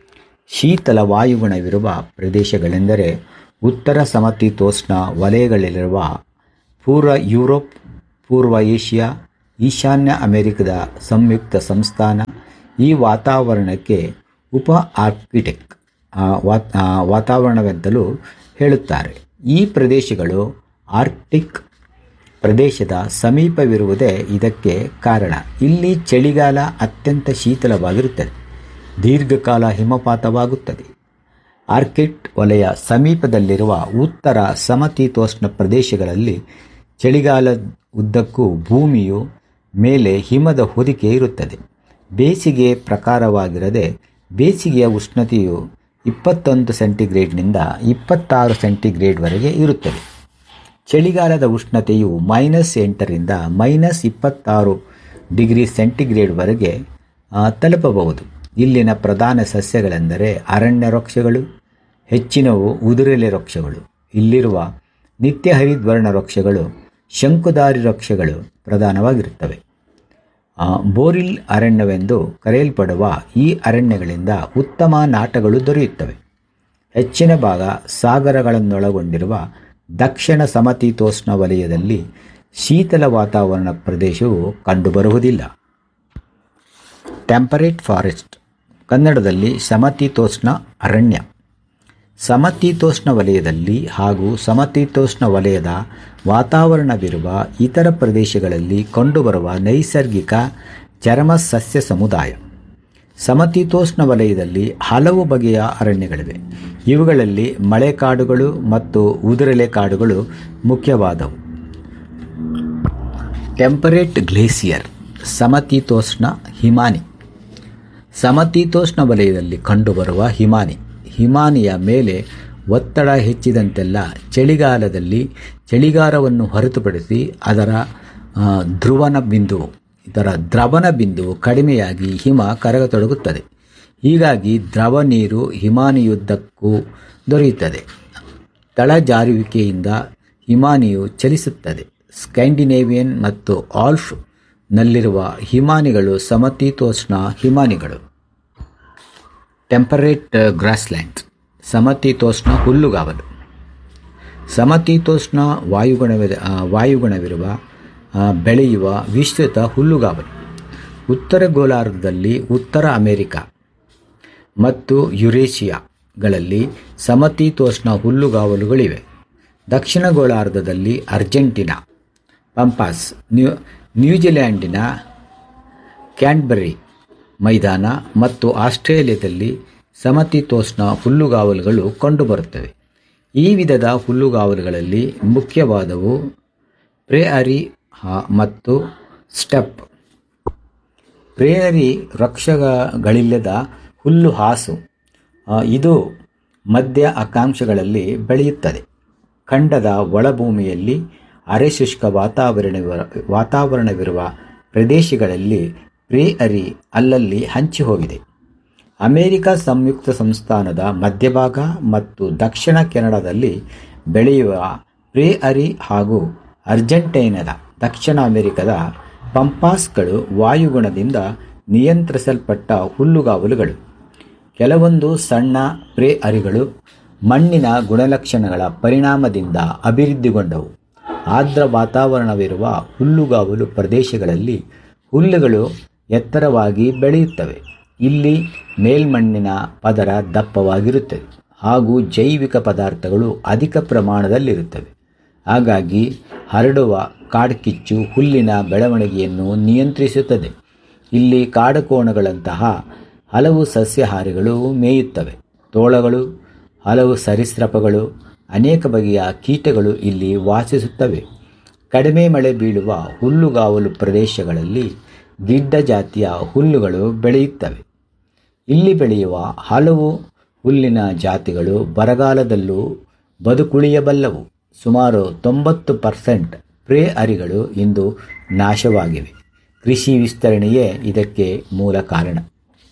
ಶೀತಲ ವಾಯುಗುಣವಿರುವ ಪ್ರದೇಶಗಳೆಂದರೆ ಉತ್ತರ ಸಮತೀತೋಷ್ಣ ವಲಯಗಳಲ್ಲಿರುವ ಪೂರ್ವ ಯುರೋಪ್ ಪೂರ್ವ ಏಷ್ಯಾ ಈಶಾನ್ಯ ಅಮೆರಿಕದ ಸಂಯುಕ್ತ ಸಂಸ್ಥಾನ ಈ ವಾತಾವರಣಕ್ಕೆ ಉಪ ಆರ್ಕಿಟೆಕ್ ಆ, ವಾತ್- ಆ, ವಾತಾವರಣವೆಂತಲೂ ಹೇಳುತ್ತಾರೆ ಈ ಪ್ರದೇಶಗಳು ಆರ್ಕ್ಟಿಕ್ ಪ್ರದೇಶದ ಸಮೀಪವಿರುವುದೇ ಇದಕ್ಕೆ ಕಾರಣ ಇಲ್ಲಿ ಚಳಿಗಾಲ ಅತ್ಯಂತ ಶೀತಲವಾಗಿರುತ್ತದೆ ದೀರ್ಘಕಾಲ ಹಿಮಪಾತವಾಗುತ್ತದೆ ಆರ್ಕಿಟ್ ವಲಯ ಸಮೀಪದಲ್ಲಿರುವ ಉತ್ತರ ಸಮತೀತೋಷ್ಣ ಪ್ರದೇಶಗಳಲ್ಲಿ ಚಳಿಗಾಲ ಉದ್ದಕ್ಕೂ ಭೂಮಿಯು ಮೇಲೆ ಹಿಮದ ಹೊದಿಕೆ ಇರುತ್ತದೆ ಬೇಸಿಗೆ ಪ್ರಕಾರವಾಗಿರದೆ ಬೇಸಿಗೆಯ ಉಷ್ಣತೆಯು ಇಪ್ಪತ್ತೊಂದು ಸೆಂಟಿಗ್ರೇಡ್ನಿಂದ ಇಪ್ಪತ್ತಾರು ಸೆಂಟಿಗ್ರೇಡ್ವರೆಗೆ ಇರುತ್ತದೆ ಚಳಿಗಾಲದ ಉಷ್ಣತೆಯು ಮೈನಸ್ ಎಂಟರಿಂದ ಮೈನಸ್ ಇಪ್ಪತ್ತಾರು ಡಿಗ್ರಿ ಸೆಂಟಿಗ್ರೇಡ್ವರೆಗೆ ಆ, ತಲುಪಬಹುದು ಇಲ್ಲಿನ ಪ್ರಧಾನ ಸಸ್ಯಗಳೆಂದರೆ ಅರಣ್ಯ ವೃಕ್ಷಗಳು ಹೆಚ್ಚಿನವು ಉದುರೆಲೆ ವೃಕ್ಷಗಳು ಇಲ್ಲಿರುವ ನಿತ್ಯ ಹರಿದ್ವರ್ಣ ವೃಕ್ಷಗಳು ಶಂಕುಧಾರಿ ವೃಕ್ಷಗಳು ಪ್ರಧಾನವಾಗಿರುತ್ತವೆ ಆ, ಬೋರಿಲ್ ಅರಣ್ಯವೆಂದು ಕರೆಯಲ್ಪಡುವ ಈ ಅರಣ್ಯಗಳಿಂದ ಉತ್ತಮ ನಾಟಗಳು ದೊರೆಯುತ್ತವೆ ಹೆಚ್ಚಿನ ಭಾಗ ಸಾಗರಗಳನ್ನೊಳಗೊಂಡಿರುವ ದಕ್ಷಿಣ ಸಮತೀತೋಷ್ಣ ವಲಯದಲ್ಲಿ ಶೀತಲ ವಾತಾವರಣ ಪ್ರದೇಶವು ಕಂಡುಬರುವುದಿಲ್ಲ ಟೆಂಪರೇಟ್ ಫಾರೆಸ್ಟ್ ಕನ್ನಡದಲ್ಲಿ ಸಮತೀತೋಷ್ಣ ಅರಣ್ಯ ಸಮತೀತೋಷ್ಣ ವಲಯದಲ್ಲಿ ಹಾಗೂ ಸಮತೀತೋಷ್ಣ ವಲಯದ ವಾತಾವರಣವಿರುವ ಇತರ ಪ್ರದೇಶಗಳಲ್ಲಿ ಕಂಡುಬರುವ ನೈಸರ್ಗಿಕ ಚರ್ಮ ಸಸ್ಯ ಸಮುದಾಯ ಸಮತೀತೋಷ್ಣ ವಲಯದಲ್ಲಿ ಹಲವು ಬಗೆಯ ಅರಣ್ಯಗಳಿವೆ ಇವುಗಳಲ್ಲಿ ಮಳೆಕಾಡುಗಳು ಮತ್ತು ಉದುರೆಲೆ ಕಾಡುಗಳು ಮುಖ್ಯವಾದವು ಟೆಂಪರೇಟ್ ಗ್ಲೇಸಿಯರ್ ಸಮತೀತೋಷ್ಣ ಹಿಮಾನಿ ಸಮತೀತೋಷ್ಣ ವಲಯದಲ್ಲಿ ಕಂಡುಬರುವ ಹಿಮಾನಿ ಹಿಮಾನಿಯ ಮೇಲೆ ಒತ್ತಡ ಹೆಚ್ಚಿದಂತೆಲ್ಲ ಚಳಿಗಾಲದಲ್ಲಿ ಚಳಿಗಾಲವನ್ನು ಹೊರತುಪಡಿಸಿ ಅದರ ಆ, ಧ್ರುವನ ಬಿಂದುವು ಇದರ ದ್ರವನ ಬಿಂದುವು ಕಡಿಮೆಯಾಗಿ ಹಿಮ ಕರಗತೊಡಗುತ್ತದೆ ಹೀಗಾಗಿ ದ್ರವ ನೀರು ಹಿಮಾನಿಯುದ್ದಕ್ಕೂ ದೊರೆಯುತ್ತದೆ ತಳಜಾರುವಿಕೆಯಿಂದ ಹಿಮಾನಿಯು ಚಲಿಸುತ್ತದೆ ಸ್ಕ್ಯಾಂಡಿನೇವಿಯನ್ ಮತ್ತು ಆಲ್ಫ್ ನಲ್ಲಿರುವ ಹಿಮಾನಿಗಳು ಸಮತೀತೋಷ್ಣ ಹಿಮಾನಿಗಳು ಟೆಂಪರೇಟ್ ಗ್ರಾಸ್ಲ್ಯಾಂಡ್ ಸಮತೀತೋಷ್ಣ ಹುಲ್ಲುಗಾವಲು ಸಮತೀತೋಷ್ಣ ವಾಯುಗುಣವಿದ ಆ, ವಾಯುಗುಣವಿರುವ ಆ, ಬೆಳೆಯುವ ವಿಸ್ತೃತ ಹುಲ್ಲುಗಾವಲು ಉತ್ತರ ಗೋಲಾರ್ಧದಲ್ಲಿ ಉತ್ತರ ಅಮೆರಿಕ ಮತ್ತು ಯುರೇಷಿಯಾಗಳಲ್ಲಿ ಸಮತೀತೋಷ್ಣ ಹುಲ್ಲುಗಾವಲುಗಳಿವೆ ದಕ್ಷಿಣ ಗೋಳಾರ್ಧದಲ್ಲಿ ಅರ್ಜೆಂಟಿನಾ ಪಂಪಾಸ್ ನ್ಯೂ ನ್ಯೂಜಿಲ್ಯಾಂಡಿನ ಕ್ಯಾನ್ಬರಿ ಮೈದಾನ ಮತ್ತು ಆಸ್ಟ್ರೇಲಿಯಾದಲ್ಲಿ ಸಮತೀತೋಷ್ಣ ಹುಲ್ಲುಗಾವಲುಗಳು ಕಂಡುಬರುತ್ತವೆ ಈ ವಿಧದ ಹುಲ್ಲುಗಾವಲುಗಳಲ್ಲಿ ಮುಖ್ಯವಾದವು ಪ್ರೇಅರಿ ಹ- ಮತ್ತು ಸ್ಟೆಪ್ ಪ್ರೇಯರಿ ವೃಕ್ಷಗಳಿಲ್ಲದ ಹುಲ್ಲು ಹಾಸು ಆ, ಇದು ಮಧ್ಯ ಅಕ್ಷಾಂಶಗಳಲ್ಲಿ ಬೆಳೆಯುತ್ತದೆ ಖಂಡದ ಒಳಭೂಮಿಯಲ್ಲಿ ಅರೆಶುಷ್ಕ ವಾತಾವರಣವಿರ ವಾತಾವರಣವಿರುವ ಪ್ರದೇಶಗಳಲ್ಲಿ ಪ್ರೇಅರಿ ಅಲ್ಲಲ್ಲಿ ಹಂಚಿ ಹೋಗಿದೆ ಅಮೆರಿಕ ಸಂಯುಕ್ತ ಸಂಸ್ಥಾನದ ಮಧ್ಯಭಾಗ ಮತ್ತು ದಕ್ಷಿಣ ಕೆನಡಾದಲ್ಲಿ ಬೆಳೆಯುವ ಪ್ರೇಅರಿ ಹಾಗೂ ಅರ್ಜೆಂಟೈನದ ದಕ್ಷಿಣ ಅಮೆರಿಕದ ಪಂಪಾಸ್ಗಳು ವಾಯುಗುಣದಿಂದ ನಿಯಂತ್ರಿಸಲ್ಪಟ್ಟ ಹುಲ್ಲುಗಾವಲುಗಳು ಕೆಲವೊಂದು ಸಣ್ಣ ಪ್ರೇ ಅರಿಗಳು ಮಣ್ಣಿನ ಗುಣಲಕ್ಷಣಗಳ ಪರಿಣಾಮದಿಂದ ಅಭಿವೃದ್ಧಿಗೊಂಡವು ಆರ್ದ್ರ ವಾತಾವರಣವಿರುವ ಹುಲ್ಲುಗಾವಲು ಪ್ರದೇಶಗಳಲ್ಲಿ ಹುಲ್ಲುಗಳು ಎತ್ತರವಾಗಿ ಬೆಳೆಯುತ್ತವೆ ಇಲ್ಲಿ ಮೇಲ್ಮಣ್ಣಿನ ಪದರ ದಪ್ಪವಾಗಿರುತ್ತದೆ ಹಾಗೂ ಜೈವಿಕ ಪದಾರ್ಥಗಳು ಅಧಿಕ ಪ್ರಮಾಣದಲ್ಲಿರುತ್ತವೆ ಹಾಗಾಗಿ ಹರಡುವ ಕಾಡ್ಕಿಚ್ಚು ಹುಲ್ಲಿನ ಬೆಳವಣಿಗೆಯನ್ನು ನಿಯಂತ್ರಿಸುತ್ತದೆ ಇಲ್ಲಿ ಕಾಡುಕೋಣಗಳಂತಹ ಹಲವು ಸಸ್ಯಾಹಾರಿಗಳು ಮೇಯುತ್ತವೆ ತೋಳಗಳು ಹಲವು ಸರೀಸೃಪಗಳು ಅನೇಕ ಬಗೆಯ ಕೀಟಗಳು ಇಲ್ಲಿ ವಾಸಿಸುತ್ತವೆ ಕಡಿಮೆ ಮಳೆ ಬೀಳುವ ಹುಲ್ಲುಗಾವಲು ಪ್ರದೇಶಗಳಲ್ಲಿ ಗಿಡ್ಡ ಜಾತಿಯ ಹುಲ್ಲುಗಳು ಬೆಳೆಯುತ್ತವೆ ಇಲ್ಲಿ ಬೆಳೆಯುವ ಹಲವು ಹುಲ್ಲಿನ ಜಾತಿಗಳು ಬರಗಾಲದಲ್ಲೂ ಬದುಕುಳಿಯಬಲ್ಲವು ಸುಮಾರು ತೊಂಬತ್ತು ಪರ್ಸೆಂಟ್ ಪ್ರೇ ಅರಿಗಳು ಇಂದು ನಾಶವಾಗಿವೆ ಕೃಷಿ ವಿಸ್ತರಣೆಯೇ ಇದಕ್ಕೆ ಮೂಲ ಕಾರಣ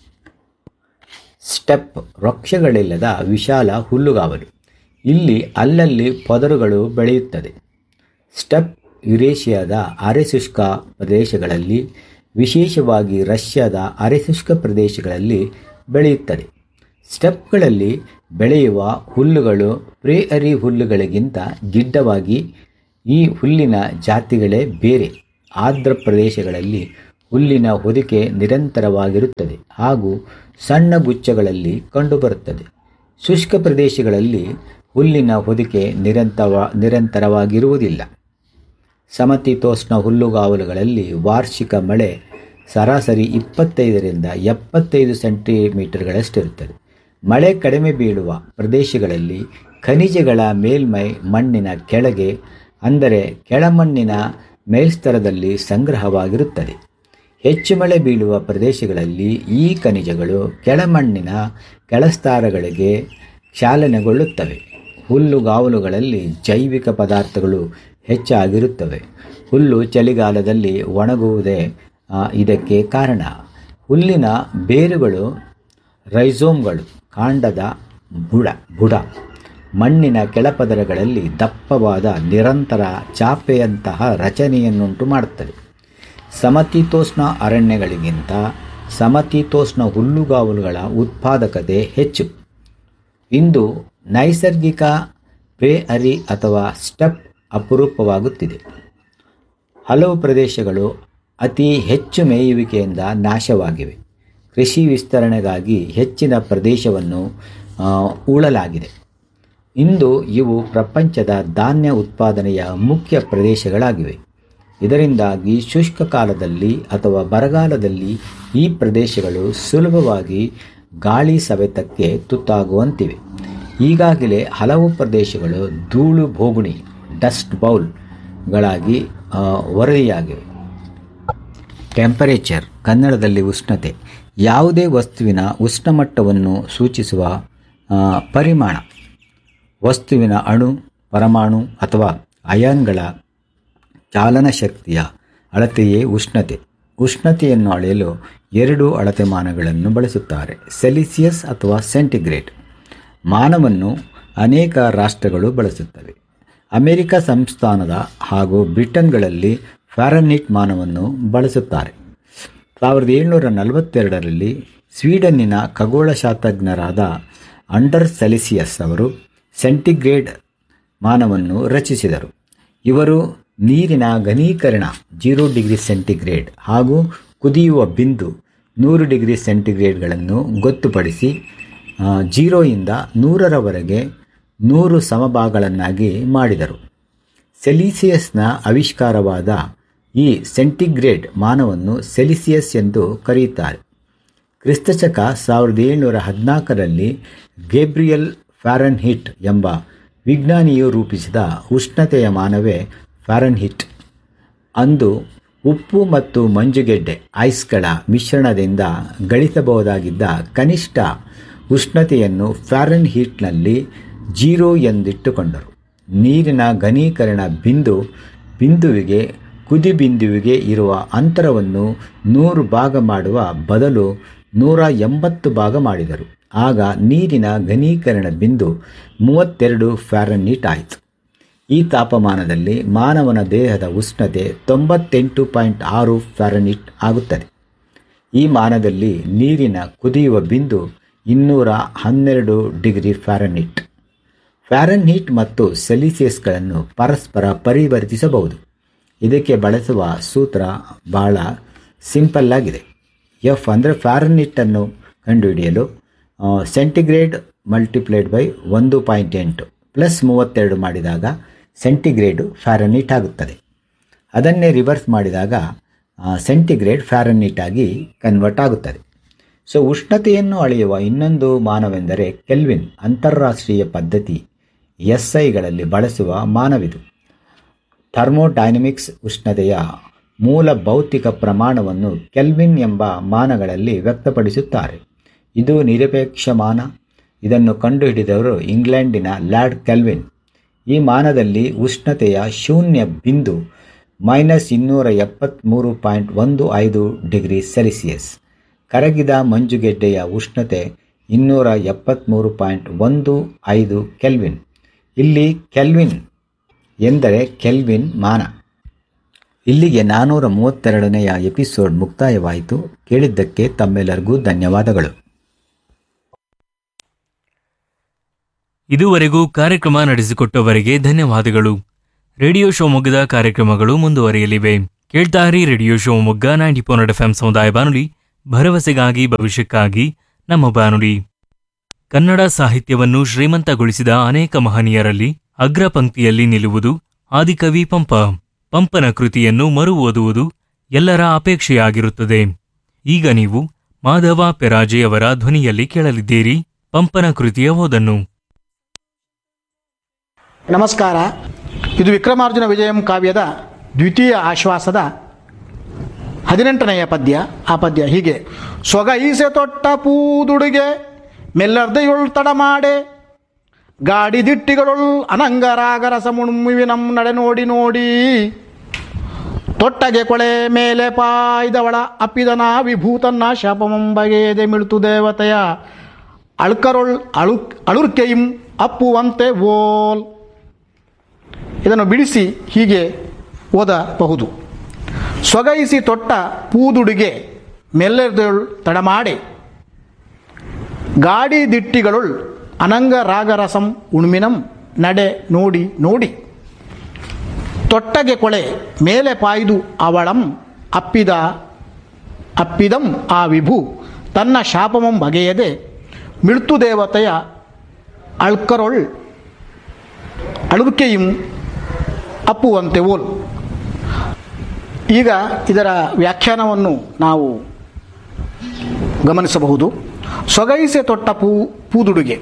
ಸ್ಟೆಪ್ ವೃಕ್ಷಗಳಿಲ್ಲದ ವಿಶಾಲ ಹುಲ್ಲುಗಾವಲು ಇಲ್ಲಿ ಅಲ್ಲಲ್ಲಿ ಪೊದರುಗಳು ಬೆಳೆಯುತ್ತದೆ ಸ್ಟೆಪ್ ಯುರೇಷಿಯಾದ ಅರೆಶುಷ್ಕ ಪ್ರದೇಶಗಳಲ್ಲಿ ವಿಶೇಷವಾಗಿ ರಷ್ಯಾದ ಅರೆಶುಷ್ಕ ಪ್ರದೇಶಗಳಲ್ಲಿ ಬೆಳೆಯುತ್ತದೆ ಸ್ಟೆಪ್ಗಳಲ್ಲಿ ಬೆಳೆಯುವ ಹುಲ್ಲುಗಳು ಪ್ರೇಅರಿ ಹುಲ್ಲುಗಳಿಗಿಂತ ಗಿಡ್ಡವಾಗಿ ಈ ಹುಲ್ಲಿನ ಜಾತಿಗಳೇ ಬೇರೆ ಆರ್ದ್ರ ಪ್ರದೇಶಗಳಲ್ಲಿ ಹುಲ್ಲಿನ ಹೊದಿಕೆ ನಿರಂತರವಾಗಿರುತ್ತದೆ ಹಾಗೂ ಸಣ್ಣ ಗುಚ್ಚಗಳಲ್ಲಿ ಕಂಡುಬರುತ್ತದೆ ಶುಷ್ಕ ಪ್ರದೇಶಗಳಲ್ಲಿ ಹುಲ್ಲಿನ ಹೊದಿಕೆ ನಿರಂತರ ನಿರಂತರವಾಗಿರುವುದಿಲ್ಲ ಸಮತೀತೋಷ್ಣ ಹುಲ್ಲುಗಾವಲುಗಳಲ್ಲಿ ವಾರ್ಷಿಕ ಮಳೆ ಸರಾಸರಿ ಇಪ್ಪತ್ತೈದರಿಂದ ಎಪ್ಪತ್ತೈದು ಸೆಂಟಿಮೀಟರ್ಗಳಷ್ಟಿರುತ್ತದೆ ಮಳೆ ಕಡಿಮೆ ಬೀಳುವ ಪ್ರದೇಶಗಳಲ್ಲಿ ಖನಿಜಗಳ ಮೇಲ್ಮೈ ಮಣ್ಣಿನ ಕೆಳಗೆ ಅಂದರೆ ಕೆಳಮಣ್ಣಿನ ಮೇಲ್ಸ್ತರದಲ್ಲಿ ಸಂಗ್ರಹವಾಗಿರುತ್ತದೆ ಹೆಚ್ಚು ಮಳೆ ಬೀಳುವ ಪ್ರದೇಶಗಳಲ್ಲಿ ಈ ಖನಿಜಗಳು ಕೆಳಮಣ್ಣಿನ ಕೆಳಸ್ತಾರಗಳಿಗೆ ಚಾಲನೆಗೊಳ್ಳುತ್ತವೆ ಹುಲ್ಲುಗಾವಲುಗಳಲ್ಲಿ ಜೈವಿಕ ಪದಾರ್ಥಗಳು ಹೆಚ್ಚಾಗಿರುತ್ತವೆ ಹುಲ್ಲು ಚಳಿಗಾಲದಲ್ಲಿ ಒಣಗುವುದೇ ಆ, ಇದಕ್ಕೆ ಕಾರಣ ಹುಲ್ಲಿನ ಬೇರುಗಳು ರೈಸೋಮ್ಗಳು ಕಾಂಡದ ಬುಡ ಬುಡ ಮಣ್ಣಿನ ಕೆಳಪದರಗಳಲ್ಲಿ ದಪ್ಪವಾದ ನಿರಂತರ ಚಾಪೆಯಂತಹ ರಚನೆಯನ್ನುಂಟು ಮಾಡುತ್ತದೆ ಸಮತೀತೋಷ್ಣ ಅರಣ್ಯಗಳಿಗಿಂತ ಸಮತೀತೋಷ್ಣ ಹುಲ್ಲುಗಾವಲುಗಳ ಉತ್ಪಾದಕತೆ ಹೆಚ್ಚು ಇಂದು ನೈಸರ್ಗಿಕ ಪ್ರೇ ಅರಿ ಅಥವಾ ಸ್ಟೆಪ್ ಅಪರೂಪವಾಗುತ್ತಿದೆ ಹಲವು ಪ್ರದೇಶಗಳು ಅತಿ ಹೆಚ್ಚು ಮೇಯುವಿಕೆಯಿಂದ ನಾಶವಾಗಿವೆ ಕೃಷಿ ವಿಸ್ತರಣೆಗಾಗಿ ಹೆಚ್ಚಿನ ಪ್ರದೇಶವನ್ನು ಆ, ಉಳಲಾಗಿದೆ ಇಂದು ಇವು ಪ್ರಪಂಚದ ಧಾನ್ಯ ಉತ್ಪಾದನೆಯ ಮುಖ್ಯ ಪ್ರದೇಶಗಳಾಗಿವೆ ಇದರಿಂದಾಗಿ ಶುಷ್ಕ ಕಾಲದಲ್ಲಿ ಅಥವಾ ಬರಗಾಲದಲ್ಲಿ ಈ ಪ್ರದೇಶಗಳು ಸುಲಭವಾಗಿ ಗಾಳಿ ಸವೆತಕ್ಕೆ ತುತ್ತಾಗುವಂತಿವೆ ಈಗಾಗಲೇ ಹಲವು ಪ್ರದೇಶಗಳು ಧೂಳು ಬೋಗುಣಿ ಡಸ್ಟ್ ಬೌಲ್ಗಳಾಗಿ ಆ, ವರದಿಯಾಗಿವೆ ಟೆಂಪರೇಚರ್ ಕನ್ನಡದಲ್ಲಿ ಉಷ್ಣತೆ ಯಾವುದೇ ವಸ್ತುವಿನ ಉಷ್ಣಮಟ್ಟವನ್ನು ಸೂಚಿಸುವ ಆ, ಪರಿಮಾಣ ವಸ್ತುವಿನ ಅಣು ಪರಮಾಣು ಅಥವಾ ಅಯಾನ್ಗಳ ಚಾಲನ ಶಕ್ತಿಯ ಅಳತೆಯೇ ಉಷ್ಣತೆ ಉಷ್ಣತೆಯನ್ನು ಅಳೆಯಲು ಎರಡು ಅಳತೆಮಾನಗಳನ್ನು ಬಳಸುತ್ತಾರೆ ಸೆಲಿಸಿಯಸ್ ಅಥವಾ ಸೆಂಟಿಗ್ರೇಡ್ ಮಾನವನ್ನು ಅನೇಕ ರಾಷ್ಟ್ರಗಳು ಬಳಸುತ್ತವೆ ಅಮೆರಿಕ ಸಂಸ್ಥಾನದ ಹಾಗೂ ಬ್ರಿಟನ್ಗಳಲ್ಲಿ ಫ್ಯಾರನ್ಹೀಟ್ ಮಾನವನ್ನು ಬಳಸುತ್ತಾರೆ ಸಾವಿರದ ಏಳ್ನೂರ ನಲವತ್ತೆರಡರಲ್ಲಿ ಸ್ವೀಡನ್ನಿನ ಖಗೋಳಶಾಸ್ತ್ರಜ್ಞರಾದ ಅಂಡರ್ ಸೆಲಿಸಿಯಸ್ ಅವರು ಸೆಂಟಿಗ್ರೇಡ್ ಮಾನವನ್ನು ರಚಿಸಿದರು ಇವರು ನೀರಿನ ಘನೀಕರಣ ಜೀರೋ ಡಿಗ್ರಿ ಸೆಂಟಿಗ್ರೇಡ್ ಹಾಗೂ ಕುದಿಯುವ ಬಿಂದು ನೂರು ಡಿಗ್ರಿ ಸೆಂಟಿಗ್ರೇಡ್ಗಳನ್ನು ಗೊತ್ತುಪಡಿಸಿ ಆ, ಜೀರೋಯಿಂದ ನೂರರವರೆಗೆ ನೂರು ಸಮಭಾಗಗಳನ್ನಾಗಿ ಮಾಡಿದರು ಸೆಲಿಸಿಯಸ್ನ ಆವಿಷ್ಕಾರವಾದ ಈ ಸೆಂಟಿಗ್ರೇಡ್ ಮಾನವನ್ನು ಸೆಲಿಸಿಯಸ್ ಎಂದು ಕರೆಯುತ್ತಾರೆ ಕ್ರಿಸ್ತಶಕ ಸಾವಿರದ ಏಳ್ನೂರ ಹದಿನಾಲ್ಕರಲ್ಲಿ ಗೇಬ್ರಿಯಲ್ ಫ್ಯಾರನ್ಹಿಟ್ ಎಂಬ ವಿಜ್ಞಾನಿಯು ರೂಪಿಸಿದ ಉಷ್ಣತೆಯ ಮಾನವೇ ಫ್ಯಾರನ್ಹಿಟ್ ಅಂದು ಉಪ್ಪು ಮತ್ತು ಮಂಜುಗೆಡ್ಡೆ ಐಸ್ಗಳ ಮಿಶ್ರಣದಿಂದ ಗಳಿಸಬಹುದಾಗಿದ್ದ ಕನಿಷ್ಠ ಉಷ್ಣತೆಯನ್ನು ಫ್ಯಾರನ್ ಹೀಟ್ನಲ್ಲಿ ಜೀರೋ ಎಂದಿಟ್ಟುಕೊಂಡರು ನೀರಿನ ಘನೀಕರಣ ಬಿಂದು ಬಿಂದುವಿಗೆ ಕುದಿ ಬಿಂದುವಿಗೆ ಇರುವ ಅಂತರವನ್ನು ನೂರು ಭಾಗ ಮಾಡುವ ಬದಲು ನೂರ ಎಂಬತ್ತು ಭಾಗ ಮಾಡಿದರು ಆಗ ನೀರಿನ ಘನೀಕರಣ ಬಿಂದು ಮೂವತ್ತೆರಡು ಫ್ಯಾರನ್ಹೀಟ್ ಆಯಿತು ಈ ತಾಪಮಾನದಲ್ಲಿ ಮಾನವನ ದೇಹದ ಉಷ್ಣತೆ ತೊಂಬತ್ತೆಂಟು ಪಾಯಿಂಟ್ ಆರು ಫ್ಯಾರನ್ಹೀಟ್ ಆಗುತ್ತದೆ ಈ ಮಾನದಲ್ಲಿ ನೀರಿನ ಕುದಿಯುವ ಬಿಂದು ಇನ್ನೂರ ಹನ್ನೆರಡು ಡಿಗ್ರಿ ಫ್ಯಾರನ್ಹೀಟ್ ಫ್ಯಾರನ್ಹೀಟ್ ಮತ್ತು ಸೆಲಿಸಿಯಸ್ಗಳನ್ನು ಪರಸ್ಪರ ಪರಿವರ್ತಿಸಬಹುದು ಇದಕ್ಕೆ ಬಳಸುವ ಸೂತ್ರ ಬಹಳ ಸಿಂಪಲ್ ಆಗಿದೆ ಎಫ್ ಅಂದರೆ ಫ್ಯಾರನ್ಹೀಟನ್ನು ಕಂಡುಹಿಡಿಯಲು ಆ, ಸೆಂಟಿಗ್ರೇಡ್ ಮಲ್ಟಿಪ್ಲೈಡ್ ಬೈ ಒಂದು ಪಾಯಿಂಟ್ ಎಂಟು ಪ್ಲಸ್ ಮೂವತ್ತೆರಡು ಮಾಡಿದಾಗ ಸೆಂಟಿಗ್ರೇಡು ಫ್ಯಾರನ್ಹೀಟ್ ಆಗುತ್ತದೆ ಅದನ್ನೇ ರಿವರ್ಸ್ ಮಾಡಿದಾಗ ಆ, ಸೆಂಟಿಗ್ರೇಡ್ ಫ್ಯಾರನ್ಹೀಟ್ ಆಗಿ ಕನ್ವರ್ಟ್ ಆಗುತ್ತದೆ ಸೊ ಉಷ್ಣತೆಯನ್ನು ಅಳೆಯುವ ಇನ್ನೊಂದು ಮಾನವೆಂದರೆ ಕೆಲ್ವಿನ್ ಅಂತಾರಾಷ್ಟ್ರೀಯ ಪದ್ಧತಿ ಎಸ್ ಐಗಳಲ್ಲಿ ಬಳಸುವ ಮಾನವಿದು ಥರ್ಮೋಡೈನಮಿಕ್ಸ್ ಉಷ್ಣತೆಯ ಮೂಲ ಭೌತಿಕ ಪ್ರಮಾಣವನ್ನು ಕೆಲ್ವಿನ್ ಎಂಬ ಮಾನಗಳಲ್ಲಿ ವ್ಯಕ್ತಪಡಿಸುತ್ತಾರೆ ಇದು ನಿರಪೇಕ್ಷ ಮಾನ ಇದನ್ನು ಕಂಡುಹಿಡಿದವರು ಇಂಗ್ಲೆಂಡಿನ ಲ್ಯಾಡ್ ಕೆಲ್ವಿನ್ ಈ ಮಾನದಲ್ಲಿ ಉಷ್ಣತೆಯ ಶೂನ್ಯ ಬಿಂದು ಮೈನಸ್ ಇನ್ನೂರ ಎಪ್ಪತ್ತ್ಮೂರು ಪಾಯಿಂಟ್ ಒಂದು ಐದು ಡಿಗ್ರಿ ಸೆಲ್ಸಿಯಸ್ ಕರಗಿದ ಮಂಜುಗೆಡ್ಡೆಯ ಉಷ್ಣತೆ ಇನ್ನೂರ ಎಪ್ಪತ್ತ್ಮೂರು ಪಾಯಿಂಟ್ ಒಂದು ಐದು ಕೆಲ್ವಿನ್ ಇಲ್ಲಿ ಕೆಲ್ವಿನ್ ಎಂದರೆ ಕೆಲ್ವಿನ್ ಮಾನ ಇಲ್ಲಿಗೆ ನಾನ್ನೂರ ಮೂವತ್ತೆರಡನೆಯ ಎಪಿಸೋಡ್ ಮುಕ್ತಾಯವಾಯಿತು ಕೇಳಿದ್ದಕ್ಕೆ ತಮ್ಮೆಲ್ಲರಿಗೂ ಧನ್ಯವಾದಗಳು ಇದುವರೆಗೂ ಕಾರ್ಯಕ್ರಮ ನಡೆಸಿಕೊಟ್ಟವರಿಗೆ ಧನ್ಯವಾದಗಳು ರೇಡಿಯೋ ಶಿವಮೊಗ್ಗದ ಕಾರ್ಯಕ್ರಮಗಳು ಮುಂದುವರಿಯಲಿವೆ ಕೇಳ್ತಾರಿ radio Shivamogga ninety point eight F ಸಮುದಾಯ ಬಾನುಲಿ ಭರವಸೆಗಾಗಿ ಭವಿಷ್ಯಕ್ಕಾಗಿ ನಮ್ಮ ಬಾನುಲಿ ಕನ್ನಡ ಸಾಹಿತ್ಯವನ್ನು ಶ್ರೀಮಂತಗೊಳಿಸಿದ ಅನೇಕ ಮಹನೀಯರಲ್ಲಿ ಅಗ್ರ ಪಂಕ್ತಿಯಲ್ಲಿ ನಿಲ್ಲುವುದು ಆದಿಕವಿ ಪಂಪ ಪಂಪನ ಕೃತಿಯನ್ನು ಮರು ಓದುವುದು ಎಲ್ಲರ ಅಪೇಕ್ಷೆಯಾಗಿರುತ್ತದೆ ಈಗ ನೀವು ಮಾಧವ ಪೆರಾಜೆಯವರ ಧ್ವನಿಯಲ್ಲಿ ಕೇಳಲಿದ್ದೀರಿ ಪಂಪನ ಕೃತಿಯ ಓದನ್ನು ನಮಸ್ಕಾರ ಇದು ವಿಕ್ರಮಾರ್ಜುನ ವಿಜಯಂ ಕಾವ್ಯದ ದ್ವಿತೀಯ ಆಶ್ವಾಸದ ಹದಿನೆಂಟನೆಯ ಪದ್ಯ ಆ ಪದ್ಯ ಹೀಗೆ ಸೊಗೈಸೆ ತೊಟ್ಟ ಪೂದುಡುಗೆ ಮೆಲ್ಲರ್ದೆಯುಳ್ ತಡ ಮಾಡೆ ಗಾಡಿ ದಿಟ್ಟಿಗಳುಳ್ ಅನಂಗರಾಗರಸ ಮುಣುಮುವಿನಂ ನಡೆ ನೋಡಿ ನೋಡಿ ತೊಟ್ಟಗೆ ಕೊಳೆ ಮೇಲೆ ಪಾಯ್ದವಳ ಅಪ್ಪಿದನ ವಿಭೂತನ್ನ ಶಾಪಮಂಬಗೆಯದೆ ಮಿಳ್ತು ದೇವತೆಯ ಅಳ್ಕರೊಳ್ ಅಳು ಅಳುರ್ಕೆಯಿಂ ಅಪ್ಪುವಂತೆ ಓಲ್ ಇದನ್ನು ಬಿಡಿಸಿ ಹೀಗೆ ಓದಬಹುದು ಸೊಗೈಸಿ ತೊಟ್ಟ ಪೂದುಡಿಗೆ ಮೆಲ್ಲೆದೊಳ್ ತಡಮಾಡೆ ಗಾಡಿ ದಿಟ್ಟಿಗಳುಳ್ ಅನಂಗ ರಾಗರಸಂ ಉಣ್ಮಿನಂ ನಡೆ ನೋಡಿ ನೋಡಿ ತೊಟ್ಟಗೆ ಕೊಳೆ ಮೇಲೆ ಪಾಯ್ದು ಅವಳಂ ಅಪ್ಪಿದ ಅಪ್ಪಿದಂ ಆ ವಿಭು ತನ್ನ ಶಾಪಮಂ ಬಗೆಯದೆ ಮಿಳ್ತು ದೇವತೆಯ ಅಳ್ಕರೊಳ್ ಅಳುವಿಕೆಯಂ ಅಪ್ಪುವಂತೆ ಓಲ್ ಈಗ ಇದರ ವ್ಯಾಖ್ಯಾನವನ್ನು ನಾವು ಗಮನಿಸಬಹುದು ಸೊಗೈಸೆ ತೊಟ್ಟ ಪೂ ಪೂದುಡುಗೆ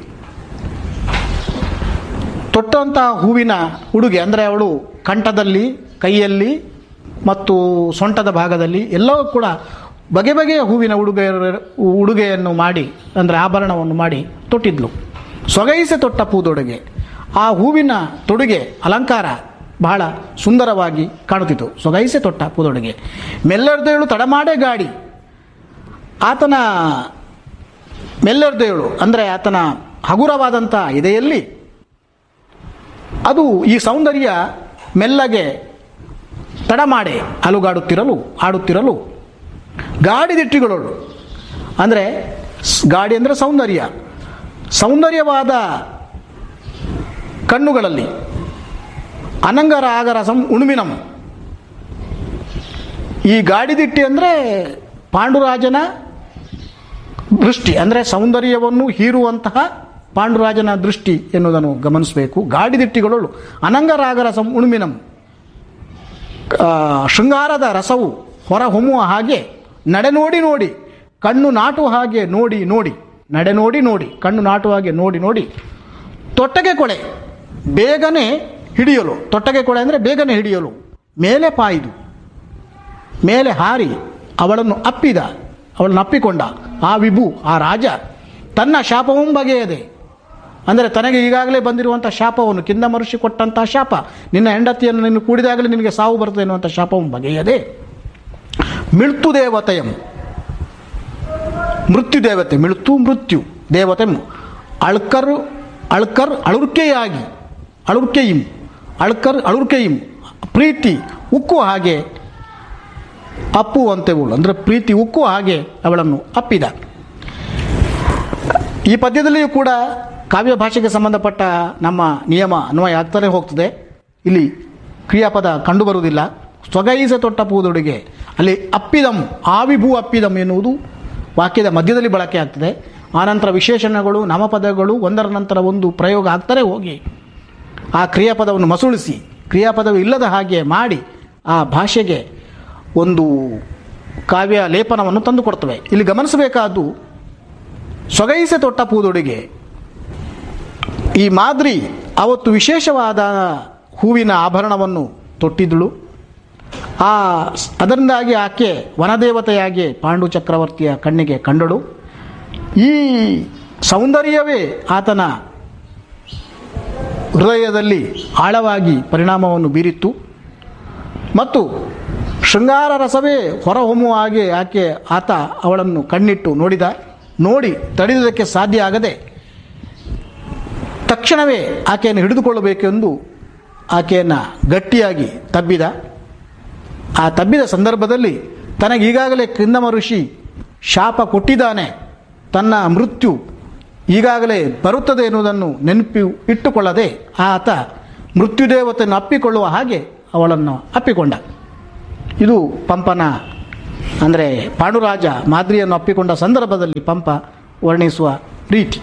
ತೊಟ್ಟಂತಹ ಹೂವಿನ ಉಡುಗೆ ಅಂದರೆ ಅವಳು ಕಂಠದಲ್ಲಿ ಕೈಯಲ್ಲಿ ಮತ್ತು ಸೊಂಟದ ಭಾಗದಲ್ಲಿ ಎಲ್ಲವೂ ಕೂಡ ಬಗೆ ಬಗೆಯ ಹೂವಿನ ಉಡುಗೆ ಉಡುಗೆಯನ್ನು ಮಾಡಿ ಅಂದರೆ ಆಭರಣವನ್ನು ಮಾಡಿ ತೊಟ್ಟಿದ್ಲು ಸೊಗೈಸೆ ತೊಟ್ಟ ಪೂದೊಡುಗೆ ಆ ಹೂವಿನ ತೊಡುಗೆ ಅಲಂಕಾರ ಬಹಳ ಸುಂದರವಾಗಿ ಕಾಣುತ್ತಿತ್ತು ಸೊಗೈಸೆ ತೊಟ್ಟ ಪೂದೊಡುಗೆ ಮೆಲ್ಲರ್ದೇಳು ತಡಮಾಡೆ ಗಾಡಿ ಆತನ ಮೆಲ್ಲರ್ದೇಳು ಅಂದರೆ ಆತನ ಹಗುರವಾದಂಥ ಎದೆಯಲ್ಲಿ ಅದು ಈ ಸೌಂದರ್ಯ ಮೆಲ್ಲಗೆ ತಡಮಾಡೆ ಅಲುಗಾಡುತ್ತಿರಲು ಆಡುತ್ತಿರಲು ಗಾಡಿದಿಟ್ಟಿಗಳಳು ಅಂದರೆ ಸ್- ಗಾಡಿ ಅಂದರೆ ಸೌಂದರ್ಯ ಸೌಂದರ್ಯವಾದ ಕಣ್ಣುಗಳಲ್ಲಿ ಅನಂಗರ ಆಗರ ಸಂ ಉಣುಮಿನಂ ಈ ಗಾಡಿದಿಟ್ಟಿ ಅಂದರೆ ಪಾಂಡುರಾಜನ ದೃಷ್ಟಿ ಅಂದರೆ ಸೌಂದರ್ಯವನ್ನು ಹೀರುವಂತಹ ಪಾಂಡುರಾಜನ ದೃಷ್ಟಿ ಎನ್ನುವುದನ್ನು ಗಮನಿಸಬೇಕು ಗಾಡಿದಿಟ್ಟಿಗಳು ಅನಂಗರಾಗರ ಸಂ ಉಣುಮಿನಂ ಆ, ಶೃಂಗಾರದ ರಸವು ಹೊರ ಹೊಮ್ಮುವ ಹಾಗೆ ನಡೆ ನೋಡಿ ನೋಡಿ ಕಣ್ಣು ನಾಟುವ ಹಾಗೆ ನೋಡಿ ನೋಡಿ ನಡೆ ನೋಡಿ ನೋಡಿ ಕಣ್ಣು ನಾಟುವ ಹಾಗೆ ನೋಡಿ ನೋಡಿ ತೊಟ್ಟಗೆ ಕೊಳೆ ಬೇಗನೆ ಹಿಡಿಯಲು ತೊಟ್ಟಗೆ ಕೊಳೆ ಅಂದರೆ ಬೇಗನೆ ಹಿಡಿಯಲು ಮೇಲೆ ಪಾಯ್ದು ಮೇಲೆ ಹಾರಿ ಅವಳನ್ನು ಅಪ್ಪಿದ ಅವಳನ್ನು ಅಪ್ಪಿಕೊಂಡ ಆ ವಿಭು ಆ ರಾಜ ತನ್ನ ಶಾಪವೂ ಬಗೆಯದೆ ಅಂದರೆ ತನಗೆ ಈಗಾಗಲೇ ಬಂದಿರುವಂಥ ಶಾಪವನ್ನು ಕಿಂದ ಮರುಷಿ ಕೊಟ್ಟಂತಹ ಶಾಪ ನಿನ್ನ ಹೆಂಡತಿಯನ್ನು ನೀನು ಕೂಡಿದಾಗಲೇ ನಿನಗೆ ಸಾವು ಬರ್ತದೆ ಎನ್ನುವಂಥ ಶಾಪವನ್ನು ಬಗೆಯದೆ ಮಿಳ್ತು ದೇವತೆಯಂ ಮೃತ್ಯು ದೇವತೆ ಮಿಳ್ತು ಮೃತ್ಯು ದೇವತೆ ಅಳ್ಕರ್ ಅಳ್ಕರ್ ಅಳುರ್ಕೆಯಾಗಿ ಅಳುರ್ಕೆಯಿಂ ಅಳ್ಕರ್ ಅಳುರ್ಕೆಯಿಂ ಪ್ರೀತಿ ಉಕ್ಕುವ ಹಾಗೆ ಅಪ್ಪುವಂತೆವಳು ಅಂದರೆ ಪ್ರೀತಿ ಉಕ್ಕುವ ಹಾಗೆ ಅವಳನ್ನು ಅಪ್ಪಿದ ಈ ಪದ್ಯದಲ್ಲಿಯೂ ಕೂಡ ಕಾವ್ಯ ಭಾಷೆಗೆ ಸಂಬಂಧಪಟ್ಟ ನಮ್ಮ ನಿಯಮ ಅನ್ವಯ ಆಗ್ತಾನೆ ಹೋಗ್ತದೆ ಇಲ್ಲಿ ಕ್ರಿಯಾಪದ ಕಂಡುಬರುವುದಿಲ್ಲ ಸ್ವಗೈಸ ತೊಟ್ಟ ಪೂದೊಡುಗೆ ಅಲ್ಲಿ ಅಪ್ಪಿದಂ ಆವಿಭೂ ಅಪ್ಪಿದಂ ಎನ್ನುವುದು ವಾಕ್ಯದ ಮಧ್ಯದಲ್ಲಿ ಬಳಕೆ ಆಗ್ತದೆ ಆನಂತರ ವಿಶೇಷಣಗಳು ನಾಮಪದಗಳು ಒಂದರ ನಂತರ ಒಂದು ಪ್ರಯೋಗ ಆಗ್ತಾನೆ ಹೋಗಿ ಆ ಕ್ರಿಯಾಪದವನ್ನು ಮಸುಳಿಸಿ ಕ್ರಿಯಾಪದವು ಇಲ್ಲದ ಹಾಗೆ ಮಾಡಿ ಆ ಭಾಷೆಗೆ ಒಂದು ಕಾವ್ಯ ಲೇಪನವನ್ನು ತಂದುಕೊಡ್ತವೆ ಇಲ್ಲಿ ಗಮನಿಸಬೇಕಾದ್ದು ಸೊಗೈಸೆ ತೊಟ್ಟ ಪೂದೊಡುಗೆ ಈ ಮಾದ್ರಿ ಅವತ್ತು ವಿಶೇಷವಾದ ಹೂವಿನ ಆಭರಣವನ್ನು ತೊಟ್ಟಿದ್ದಳು ಆ ಅದರಿಂದಾಗಿ ಆಕೆ ವನದೇವತೆಯಾಗಿ ಪಾಂಡು ಚಕ್ರವರ್ತಿಯ ಕಣ್ಣಿಗೆ ಕಂಡಳು ಈ ಸೌಂದರ್ಯವೇ ಆತನ ಹೃದಯದಲ್ಲಿ ಆಳವಾಗಿ ಪರಿಣಾಮವನ್ನು ಬೀರಿತ್ತು ಮತ್ತು ಶೃಂಗಾರ ರಸವೇ ಹೊರಹೊಮ್ಮುವ ಹಾಗೆ ಆಕೆ ಆತ ಅವಳನ್ನು ಕಣ್ಣಿಟ್ಟು ನೋಡಿದ ನೋಡಿ ತಡೆಯುವುದಕ್ಕೆ ಸಾಧ್ಯ ಆಗದೆ ತಕ್ಷಣವೇ ಆಕೆಯನ್ನು ಹಿಡಿದುಕೊಳ್ಳಬೇಕೆಂದು ಆಕೆಯನ್ನು ಗಟ್ಟಿಯಾಗಿ ತಬ್ಬಿದ ಆ ತಬ್ಬಿದ ಸಂದರ್ಭದಲ್ಲಿ ತನಗೀಗಾಗಲೇ ಕಿಂದಮ ಋಷಿ ಶಾಪ ಕೊಟ್ಟಿದ್ದಾನೆ ತನ್ನ ಮೃತ್ಯು ಈಗಾಗಲೇ ಬರುತ್ತದೆ ಎನ್ನುವುದನ್ನು ನೆನಪಿ ಇಟ್ಟುಕೊಳ್ಳದೆ ಆತ ಮೃತ್ಯುದೇವತೆಯನ್ನು ಅಪ್ಪಿಕೊಳ್ಳುವ ಹಾಗೆ ಅವಳನ್ನು ಅಪ್ಪಿಕೊಂಡ ಇದು ಪಂಪನ ಅಂದರೆ ಪಾಂಡುರಾಜ ಮಾದ್ರಿಯನ್ನು ಅಪ್ಪಿಕೊಂಡ ಸಂದರ್ಭದಲ್ಲಿ ಪಂಪ ವರ್ಣಿಸುವ ರೀತಿ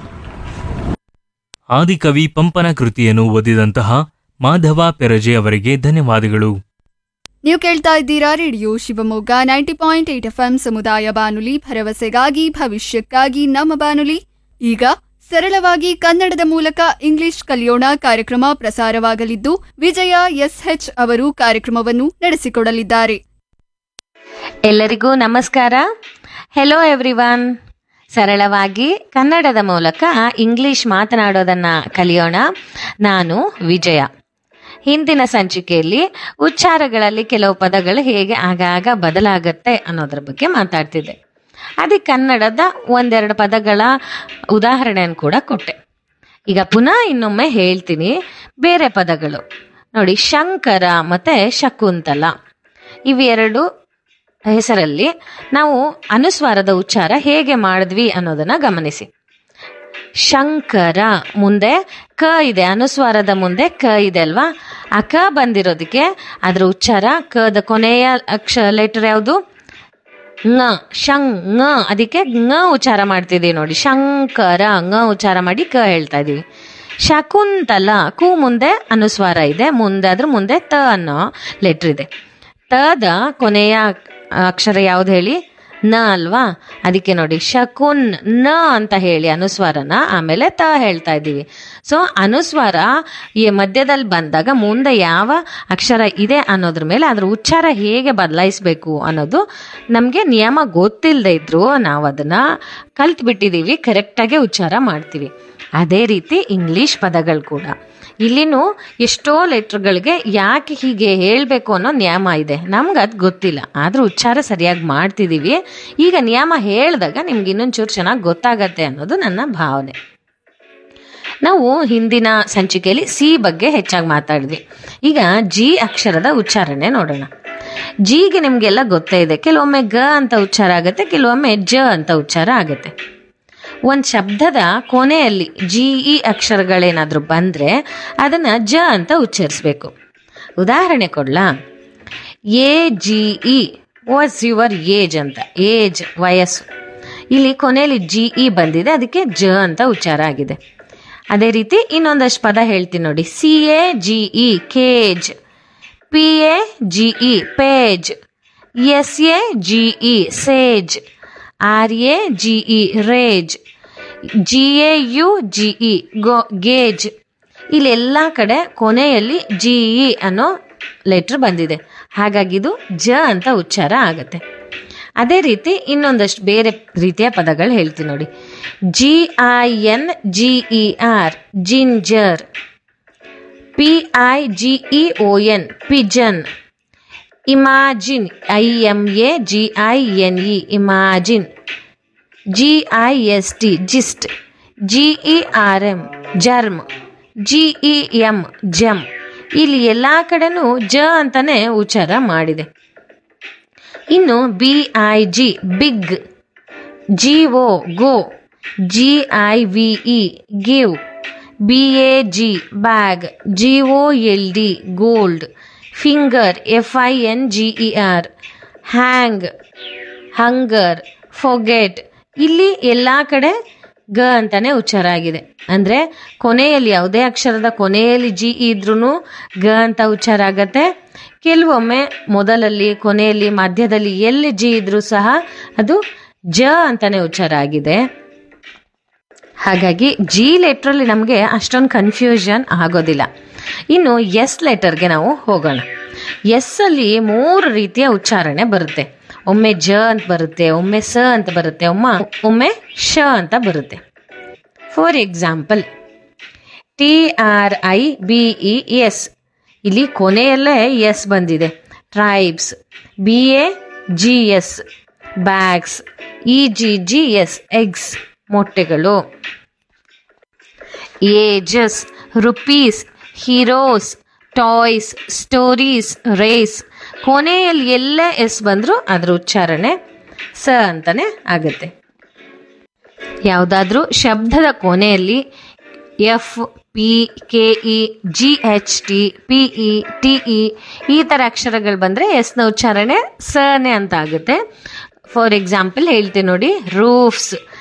ಆದಿಕವಿ ಪಂಪನ ಕೃತಿಯನ್ನು ಓದಿದಂತಹ ಮಾಧವ ಪೆರಜೆ ಅವರಿಗೆ ಧನ್ಯವಾದಗಳು ನೀವು ಕೇಳ್ತಾ ಇದ್ದೀರಾ radio Shivamogga ninety point eight F M ಸಮುದಾಯ ಬಾನುಲಿ ಭರವಸೆಗಾಗಿ ಭವಿಷ್ಯಕ್ಕಾಗಿ ನಮ್ಮ ಬಾನುಲಿ ಈಗ ಸರಳವಾಗಿ ಕನ್ನಡದ ಮೂಲಕ ಇಂಗ್ಲಿಷ್ ಕಲಿಯೋಣ ಕಾರ್ಯಕ್ರಮ ಪ್ರಸಾರವಾಗಲಿದ್ದು ವಿಜಯ ಎಸ್ಎಚ್ ಅವರು ಕಾರ್ಯಕ್ರಮವನ್ನು ನಡೆಸಿಕೊಡಲಿದ್ದಾರೆ ಎಲ್ಲರಿಗೂ ನಮಸ್ಕಾರ ಹೆಲೋ ಎವ್ರಿವನ್ ಸರಳವಾಗಿ ಕನ್ನಡದ ಮೂಲಕ ಇಂಗ್ಲಿಷ್ ಮಾತನಾಡೋದನ್ನ ಕಲಿಯೋಣ ನಾನು ವಿಜಯ ಹಿಂದಿನ ಸಂಚಿಕೆಯಲ್ಲಿ ಉಚ್ಚಾರಗಳಲ್ಲಿ ಕೆಲವು ಪದಗಳು ಹೇಗೆ ಆಗಾಗ ಬದಲಾಗತ್ತೆ ಅನ್ನೋದ್ರ ಬಗ್ಗೆ ಮಾತಾಡ್ತಿದ್ದೆ ಅದಕ್ಕೆ ಕನ್ನಡದ ಒಂದೆರಡು ಪದಗಳ ಉದಾಹರಣೆಯನ್ನು ಕೂಡ ಕೊಟ್ಟೆ ಈಗ ಪುನಃ ಇನ್ನೊಮ್ಮೆ ಹೇಳ್ತೀನಿ ಬೇರೆ ಪದಗಳು ನೋಡಿ ಶಂಕರ ಮತ್ತೆ ಶಕುಂತಲ ಇವೆರಡು ಹೆಸರಲ್ಲಿ ನಾವು ಅನುಸ್ವಾರದ ಉಚ್ಚಾರ ಹೇಗೆ ಮಾಡಿದ್ವಿ ಅನ್ನೋದನ್ನ ಗಮನಿಸಿ ಶಂಕರ ಮುಂದೆ ಕ ಇದೆ ಅನುಸ್ವಾರದ ಮುಂದೆ ಕ ಇದೆ ಅಲ್ವಾ ಆ ಕ ಬಂದಿರೋದಕ್ಕೆ ಅದ್ರ ಉಚ್ಚಾರ ಕದ ಕೊನೆಯ ಅಕ್ಷ ಲೆಟರ್ ಯಾವುದು ङ ಶಂಗ್ ङ ಅದಕ್ಕೆ ङ ಉಚ್ಚಾರ ಮಾಡ್ತಿದ್ದೀವಿ ನೋಡಿ ಶಂಕರ ङ ಉಚ್ಚಾರ ಮಾಡಿ ಕ ಹೇಳ್ತಾ ಇದೀವಿ ಶಕುಂತಲ ಕು ಮುಂದೆ ಅನುಸ್ವಾರ ಇದೆ ಮುಂದೆ ಅದ್ರ ಮುಂದೆ ತ ಅನ್ನೋ ಲೆಟರ್ ಇದೆ ತದ ಕೊನೆಯ ಅಕ್ಷರ ಯಾವ್ದು ಹೇಳಿ ನ ಅಲ್ವಾ ಅದಕ್ಕೆ ನೋಡಿ ಶಕುನ್ ನ ಅಂತ ಹೇಳಿ ಅನುಸ್ವಾರನ ಆಮೇಲೆ ತ ಹೇಳ್ತಾ ಇದ್ದೀವಿ ಸೊ ಅನುಸ್ವಾರ ಈ ಮಧ್ಯದಲ್ಲಿ ಬಂದಾಗ ಮುಂದೆ ಯಾವ ಅಕ್ಷರ ಇದೆ ಅನ್ನೋದ್ರ ಮೇಲೆ ಅದ್ರ ಉಚ್ಚಾರ ಹೇಗೆ ಬದಲಾಯಿಸಬೇಕು ಅನ್ನೋದು ನಮಗೆ ನಿಯಮ ಗೊತ್ತಿಲ್ಲದೆ ಇದ್ರು ನಾವು ಅದನ್ನ ಕಲ್ತ್ಬಿಟ್ಟಿದ್ದೀವಿ ಕರೆಕ್ಟಾಗಿ ಉಚ್ಚಾರ ಮಾಡ್ತೀವಿ ಅದೇ ರೀತಿ ಇಂಗ್ಲಿಷ್ ಪದಗಳು ಕೂಡ ಇಲ್ಲಿನೂ ಎಷ್ಟೋ ಲೆಟ್ರ್ಗಳಿಗೆ ಯಾಕೆ ಹೀಗೆ ಹೇಳಬೇಕು ಅನ್ನೋ ನಿಯಮ ಇದೆ ನಮ್ಗೆ ಅದು ಗೊತ್ತಿಲ್ಲ ಆದರೂ ಉಚ್ಚಾರ ಸರಿಯಾಗಿ ಮಾಡ್ತಿದ್ದೀವಿ ಈಗ ನಿಯಮ ಹೇಳಿದಾಗ ನಿಮ್ಗೆ ಇನ್ನೊಂಚೂರು ಚೆನ್ನಾಗಿ ಗೊತ್ತಾಗತ್ತೆ ಅನ್ನೋದು ನನ್ನ ಭಾವನೆ ನಾವು ಹಿಂದಿನ ಸಂಚಿಕೆಯಲ್ಲಿ ಸಿ ಬಗ್ಗೆ ಹೆಚ್ಚಾಗಿ ಮಾತಾಡಿದ್ವಿ ಈಗ ಜಿ ಅಕ್ಷರದ ಉಚ್ಚಾರಣೆ ನೋಡೋಣ ಜಿಗೆ ನಿಮಗೆಲ್ಲ ಗೊತ್ತೇ ಇದೆ ಕೆಲವೊಮ್ಮೆ ಗ ಅಂತ ಉಚ್ಚಾರ ಆಗುತ್ತೆ ಕೆಲವೊಮ್ಮೆ ಜ ಅಂತ ಉಚ್ಚಾರ ಆಗುತ್ತೆ ಒಂದು ಶಬ್ದದ ಕೊನೆಯಲ್ಲಿ ಜಿ ಇ ಅಕ್ಷರಗಳೇನಾದರೂ ಬಂದರೆ ಅದನ್ನು ಜ ಅಂತ ಉಚ್ಚರಿಸ್ಬೇಕು ಉದಾಹರಣೆ ಕೊಡ್ಲಾ A G E was your age ಅಂತ ಏಜ್ ವಯಸ್ಸು ಇಲ್ಲಿ ಕೊನೆಯಲ್ಲಿ ಜಿ ಇ ಬಂದಿದೆ ಅದಕ್ಕೆ ಜ ಅಂತ ಉಚ್ಚಾರ ಆಗಿದೆ ಅದೇ ರೀತಿ ಇನ್ನೊಂದಷ್ಟು ಪದ ಹೇಳ್ತೀನಿ ನೋಡಿ C A G E cage P A G E page S A G E sage R A G E rage G A U G E go gauge ಇಲ್ಲೆಲ್ಲ ಕಡೆ ಕೊನೆಯಲ್ಲಿ ಜಿ ಇ ಅನ್ನೋ ಲೆಟ್ರ್ ಬಂದಿದೆ ಹಾಗಾಗಿ ಇದು ಜ ಅಂತ ಉಚ್ಚಾರ ಆಗುತ್ತೆ ಅದೇ ರೀತಿ ಇನ್ನೊಂದಷ್ಟು ಬೇರೆ ರೀತಿಯ ಪದಗಳು ಹೇಳ್ತೀನಿ ನೋಡಿ G I N G E R ginger P I G E O N pigeon imagine I M A G I N E imagine G I S T gist G E R M germ G E M gem ಇಲ್ಲಿ ಎಲ್ಲ ಕಡೆನೂ ಜ ಅಂತಾನೆ ಉಚ್ಚಾರ ಮಾಡಿದೆ ಇನ್ನು B I G big G O go G I V E give B A G bag G O L D gold finger F I N G E R hang hunger forget ಇಲ್ಲಿ ಎಲ್ಲ ಕಡೆ ಗ ಅಂತಾನೆ ಉಚ್ಚಾರ ಆಗಿದೆ ಅಂದ್ರೆ ಕೊನೆಯಲ್ಲಿ ಯಾವುದೇ ಅಕ್ಷರದ ಕೊನೆಯಲ್ಲಿ ಜಿ ಇದ್ರೂ ಗ ಅಂತ ಉಚ್ಚಾರ ಆಗತ್ತೆ ಕೆಲವೊಮ್ಮೆ ಮೊದಲಲ್ಲಿ ಕೊನೆಯಲ್ಲಿ ಮಧ್ಯದಲ್ಲಿ ಎಲ್ಲಿ ಜಿ ಇದ್ರೂ ಸಹ ಅದು ಜ ಅಂತಾನೆ ಉಚ್ಚಾರ ಆಗಿದೆ ಹಾಗಾಗಿ ಜಿ ಲೆಟ್ರಲ್ಲಿ ನಮಗೆ ಅಷ್ಟೊಂದು ಕನ್ಫ್ಯೂಷನ್ ಆಗೋದಿಲ್ಲ ಇನ್ನು ಎಸ್ ಲೆಟರ್ಗೆ ನಾವು ಹೋಗೋಣ ಎಸ್ ಅಲ್ಲಿ ಮೂರು ರೀತಿಯ ಉಚ್ಚಾರಣೆ ಬರುತ್ತೆ ಒಮ್ಮೆ ಜ ಅಂತ ಬರುತ್ತೆ ಒಮ್ಮೆ ಸ ಅಂತ ಬರುತ್ತೆ ಒಮ್ಮ ಒಮ್ಮೆ ಶ ಅಂತ ಬರುತ್ತೆ for example T R I B E S ಇಲ್ಲಿ ಕೊನೆಯಲ್ಲೇ ಎಸ್ ಬಂದಿದೆ tribes B A G S bags E G G S eggs ಮೊಟ್ಟೆಗಳು ages rupees heroes toys stories rays ಕೊನೆಯಲ್ಲಿ ಎಲ್ಲೇ ಎಸ್ ಬಂದರೂ ಅದರ ಉಚ್ಚಾರಣೆ ಸ ಅಂತಾನೆ ಆಗುತ್ತೆ ಯಾವುದಾದ್ರೂ ಶಬ್ದದ ಕೊನೆಯಲ್ಲಿ F P K E G H T P E T E ಈ ಥರ ಅಕ್ಷರಗಳು ಬಂದರೆ ಎಸ್ನ ಉಚ್ಚಾರಣೆ ಸನೆ ಅಂತ ಆಗುತ್ತೆ ಫಾರ್ ಎಕ್ಸಾಂಪಲ್ ಹೇಳ್ತೀನಿ ನೋಡಿ ರೂಫ್ಸ್